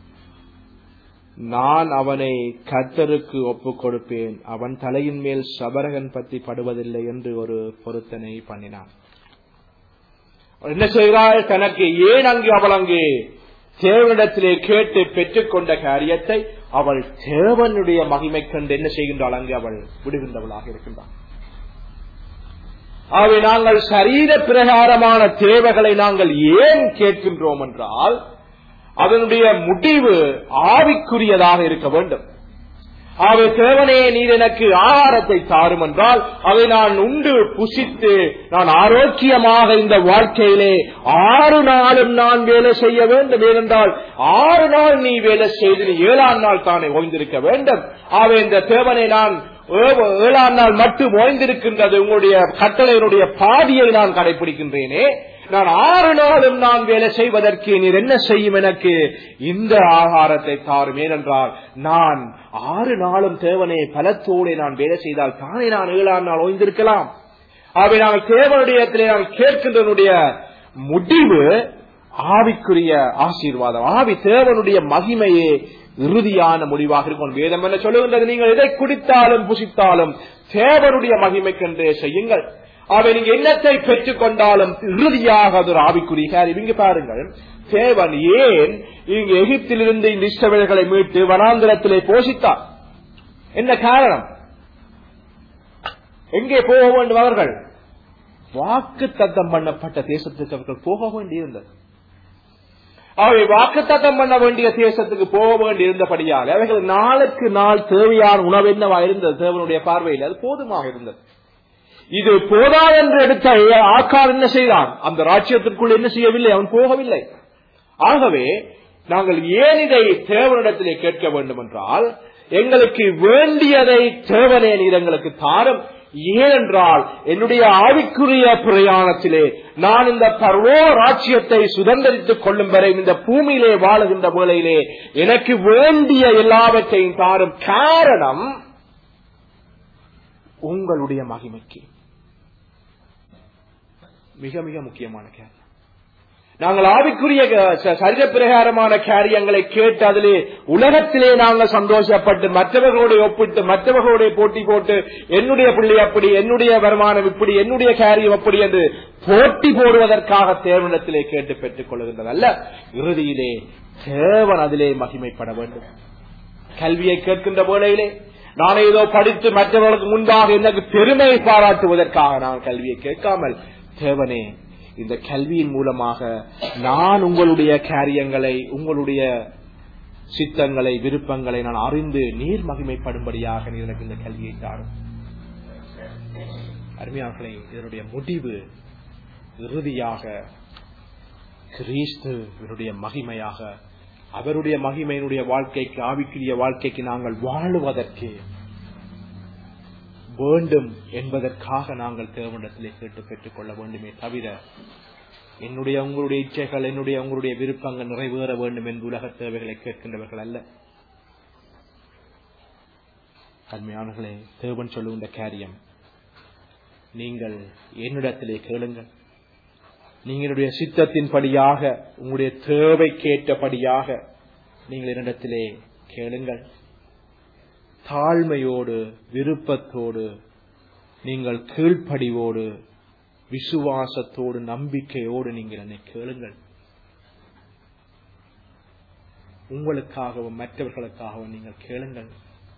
நான் அவனை கர்த்தருக்கு ஒப்புக் கொடுப்பேன் அவன் தலையின் மேல் சபரகன் பற்றி படுவதில்லை என்று ஒரு பொருத்தனை பண்ணினான் அவள் என்ன செய்கிறாள் தனக்கு ஏன் அங்கு அவள் அங்கு தேவனிடத்திலே கேட்டு பெற்றுக்கொண்ட காரியத்தை அவள் தேவனுடைய மகிமை கண்டு என்ன செய்கின்றாள் அங்கு அவள் விடுகின்றவளாக இருக்கின்றாள் ஆகவே நாங்கள் சரீர பிரகாரமான தேவைகளை நாங்கள் ஏன் கேட்கின்றோம் என்றால் அதனுடைய முடிவு ஆவிக்குரியதாக இருக்க வேண்டும் ஆகவே தேவனே நீர் எனக்கு ஆகாரத்தை தாரும் என்றால் அதை நான் உண்டு புசித்து நான் ஆரோக்கியமாக இந்த வாழ்க்கையிலே ஆறு நாளும் நான் வேலை செய்ய வேண்டும் ஏனென்றால் ஆறு நாள் நீ வேலை செய்து நீ ஏழாம் நாள் தானே ஓய்ந்திருக்க வேண்டும் ஆகவே இந்த தேவனை நான் ஏழ- ஏழாம் நாள் மட்டும் ஓய்ந்திருக்கின்றது உங்களுடைய கட்டளையினுடைய பாதியை நான் கடைபிடிக்கின்றேனே நான் ஆறு நாளும் நான் வேலை செய்வதற்கு நீர் என்ன செய்யும் எனக்கு இந்த ஆகாரத்தை தாரும் ஏனென்றால் நான் ஆறு நாளும் தேவனே பலத்தோடு நான் வேலை செய்தால் தானே நான் ஏழாம் நாள் ஓய்ந்திருக்கலாம் ஆகவே நாங்கள் தேவனுடைய இடத்திலே நான் கேட்கின்றனுடைய முடிவு ஆவிக்குரிய ஆசீர்வாதம் ஆவி தேவனுடைய மகிமையே இறுதியான முடிவாக இருக்கும் வேதம் என்ன சொல்லுகின்றது நீங்கள் எதை குடித்தாலும் புசித்தாலும் தேவனுடைய மகிமைக்கென்றே செய்யுங்கள் அவை நீங்க எண்ணத்தை பெற்றுக் கொண்டாலும் இறுதியாக அது ஒரு ஆவிக்குரிய காரியம் இங்க பாருங்கள் தேவன் ஏன் இங்கு எகிப்திலிருந்து இந்த இஷ்டவர்களை மீட்டு வனாந்திரத்திலே போஷித்தார் என்ன காரணம் எங்கே போக வேண்டும் அவர்கள் வாக்கு தத்தம் பண்ணப்பட்ட தேசத்துக்கு அவர்கள் போக வேண்டியிருந்தது அவை வாக்குத்தத்தம் பண்ண வேண்டிய தேசத்துக்கு போக வேண்டியிருந்தபடியால் அவைகள் நாளுக்கு நாள் தேவையான உணவு என்னவா இருந்தது தேவனுடைய பார்வையில் அது போதுமாக இருந்தது இது போதா என்று எடுத்த ஆக்கார் என்ன செய்தான் அந்த ராஜ்யத்திற்குள் என்ன செய்யவில்லை அவன் போகவில்லை ஆகவே நாங்கள் ஏன் இதை தேவனிடத்திலே கேட்க வேண்டும் என்றால் எங்களுக்கு வேண்டியதை தேவனே நீர் எங்களுக்கு தாரும் ஏனென்றால் என்னுடைய ஆவிக்குரிய பிரயாணத்திலே நான் இந்த பர்வோ ராஜ்யத்தை சுதந்திரித்துக் கொள்ளும் வரை இந்த பூமியிலே வாழுகின்ற வேளையிலே எனக்கு வேண்டிய எல்லாவற்றையும் தாரும் காரணம் உங்களுடைய மகிமைக்கு மிக மிக முக்கியமான காரியம் நாங்கள் ஆவிக்குரிய ச- சரீர பிரகாரமான காரியங்களை கேட்டு அதிலே உலகத்திலே நாங்கள் சந்தோஷப்பட்டு மற்றவர்களோட ஒப்பிட்டு மற்றவர்களோட போட்டி போட்டு என்னுடைய பிள்ளை அப்படி என்னுடைய வருமானம் இப்படி என்னுடைய காரியம் அப்படி என்று போட்டி போடுவதற்காக தேவனிடத்திலே கேட்டு பெற்றுக் கொள்கின்றது அல்ல இறுதியிலே தேவன் அதிலே மகிமைப்பட வேண்டும் கல்வியை கேட்கின்ற வேளையிலே நான் ஏதோ படித்து மற்றவர்களுக்கு முன்பாக எனக்கு பெருமை பாராட்டுவதற்காக நான் கல்வியை கேட்காமல் தேவனே இந்த கல்வியின் மூலமாக நான் உங்களுடைய காரியங்களை உங்களுடைய சித்தங்களை விருப்பங்களை நான் அறிந்து நீர் மகிமைப்படும்படியாக நீர் எனக்கு இந்த கல்வியை தாரும் அருமையார்களே இதனுடைய முடிவு இறுதியாக கிறிஸ்து இவருடைய மகிமையாக அவருடைய மகிமையினுடைய வாழ்க்கைக்கு ஆவிக்குரிய வாழ்க்கைக்கு நாங்கள் வாழுவதற்கு வேண்டும் என்பதற்காக நாங்கள் தேவனிடத்திலே கேட்டு பெற்றுக் கொள்ள வேண்டுமே தவிர என்னுடைய உங்களுடைய இச்சைகள் என்னுடைய உங்களுடைய விருப்பங்கள் நிறைவேற வேண்டும் என்று உலக தேவைகளை கேட்கின்றவர்கள் அல்ல கண்மையானர்களே தேவன் சொல்லுகின்ற காரியம் நீங்கள் என்னிடத்திலே கேளுங்கள் நீங்களுடைய சித்தத்தின்படியாக உங்களுடைய தேவைக்கேற்றபடியாக நீங்கள் என்னிடத்திலே கேளுங்கள் தாழ்மையோடு விருப்பத்தோடு நீங்கள் கீழ்ப்படிவோடு விசுவாசத்தோடு நம்பிக்கையோடு நீங்கள் என்னை கேளுங்கள் உங்களுக்காகவும் மற்றவர்களுக்காகவும் நீங்கள் கேளுங்கள்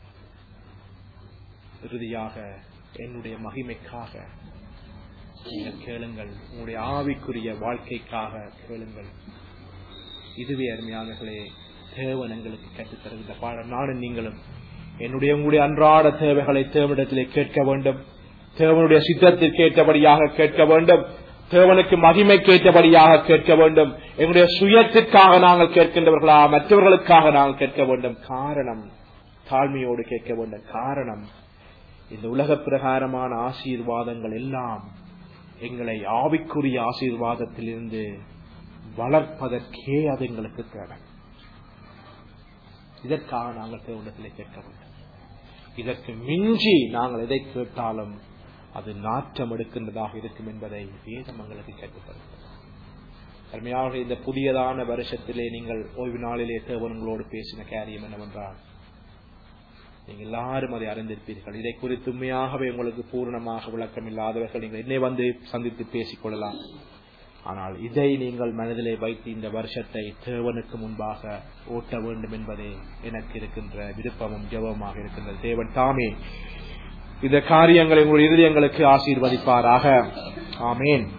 இறுதியாக என்னுடைய மகிமைக்காக நீங்கள் கேளுங்கள் உங்களுடைய ஆவிக்குரிய வாழ்க்கைக்காக கேளுங்கள் இதுவே அருமையானர்களே தேவன் எங்களுக்கு கற்றுத் தருகின்ற பாடம் நானும் நீங்களும் என்னுடைய உங்களுடைய அன்றாட தேவைகளை தேவனிடத்திலே கேட்க வேண்டும் தேவனுடைய சித்தத்திற்கு ஏற்றபடியாக கேட்க வேண்டும் தேவனுக்கு மகிமை கேட்டபடியாக கேட்க வேண்டும் எங்களுடைய சுயத்திற்காக நாங்கள் கேட்கின்றவர்களா மற்றவர்களுக்காக நாங்கள் கேட்க வேண்டும் காரணம் தாழ்மையோடு கேட்க வேண்டும் காரணம் இந்த உலக பிரகாரமான ஆசீர்வாதங்கள் எல்லாம் எங்களை ஆவிக்குரிய ஆசீர்வாதத்திலிருந்து வளர்ப்பதற்கே அது எங்களுக்கு தேவை இதற்காக நாங்கள் தேவனிடத்திலே கேட்க வேண்டும் இதற்கு மிஞ்சி நாங்கள் எதை கேட்டாலும் அது நாற்றம் எடுக்கின்றதாக இருக்கும் என்பதை வேதம் எங்களுக்கு கேட்கப்படுகிறது அருமையாக இந்த புதியதான வருஷத்திலே நீங்கள் ஓய்வு நாளிலே தேவன் உங்களோடு பேசின காரியம் என்னவென்றால் நீங்கள் எல்லாரும் அதை அறிந்திருப்பீர்கள் இதை குறித்து உண்மையாகவே உங்களுக்கு பூரணமாக விளக்கம் இல்லாதவர்கள் நீங்கள் என்னை வந்து சந்தித்து பேசிக் கொள்ளலாம் ஆனால் இதை நீங்கள் மனதிலே வைத்து இந்த வருஷத்தை தேவனுக்கு முன்பாக ஓட்ட வேண்டும் என்பதே எனக்கு இருக்கின்ற விருப்பமும் ஜெபமாக இருக்கின்றது தேவன் தாமே இந்த காரியங்களை உங்களுடைய இருதயங்களுக்கு ஆசீர்வதிப்பாராக ஆமேன்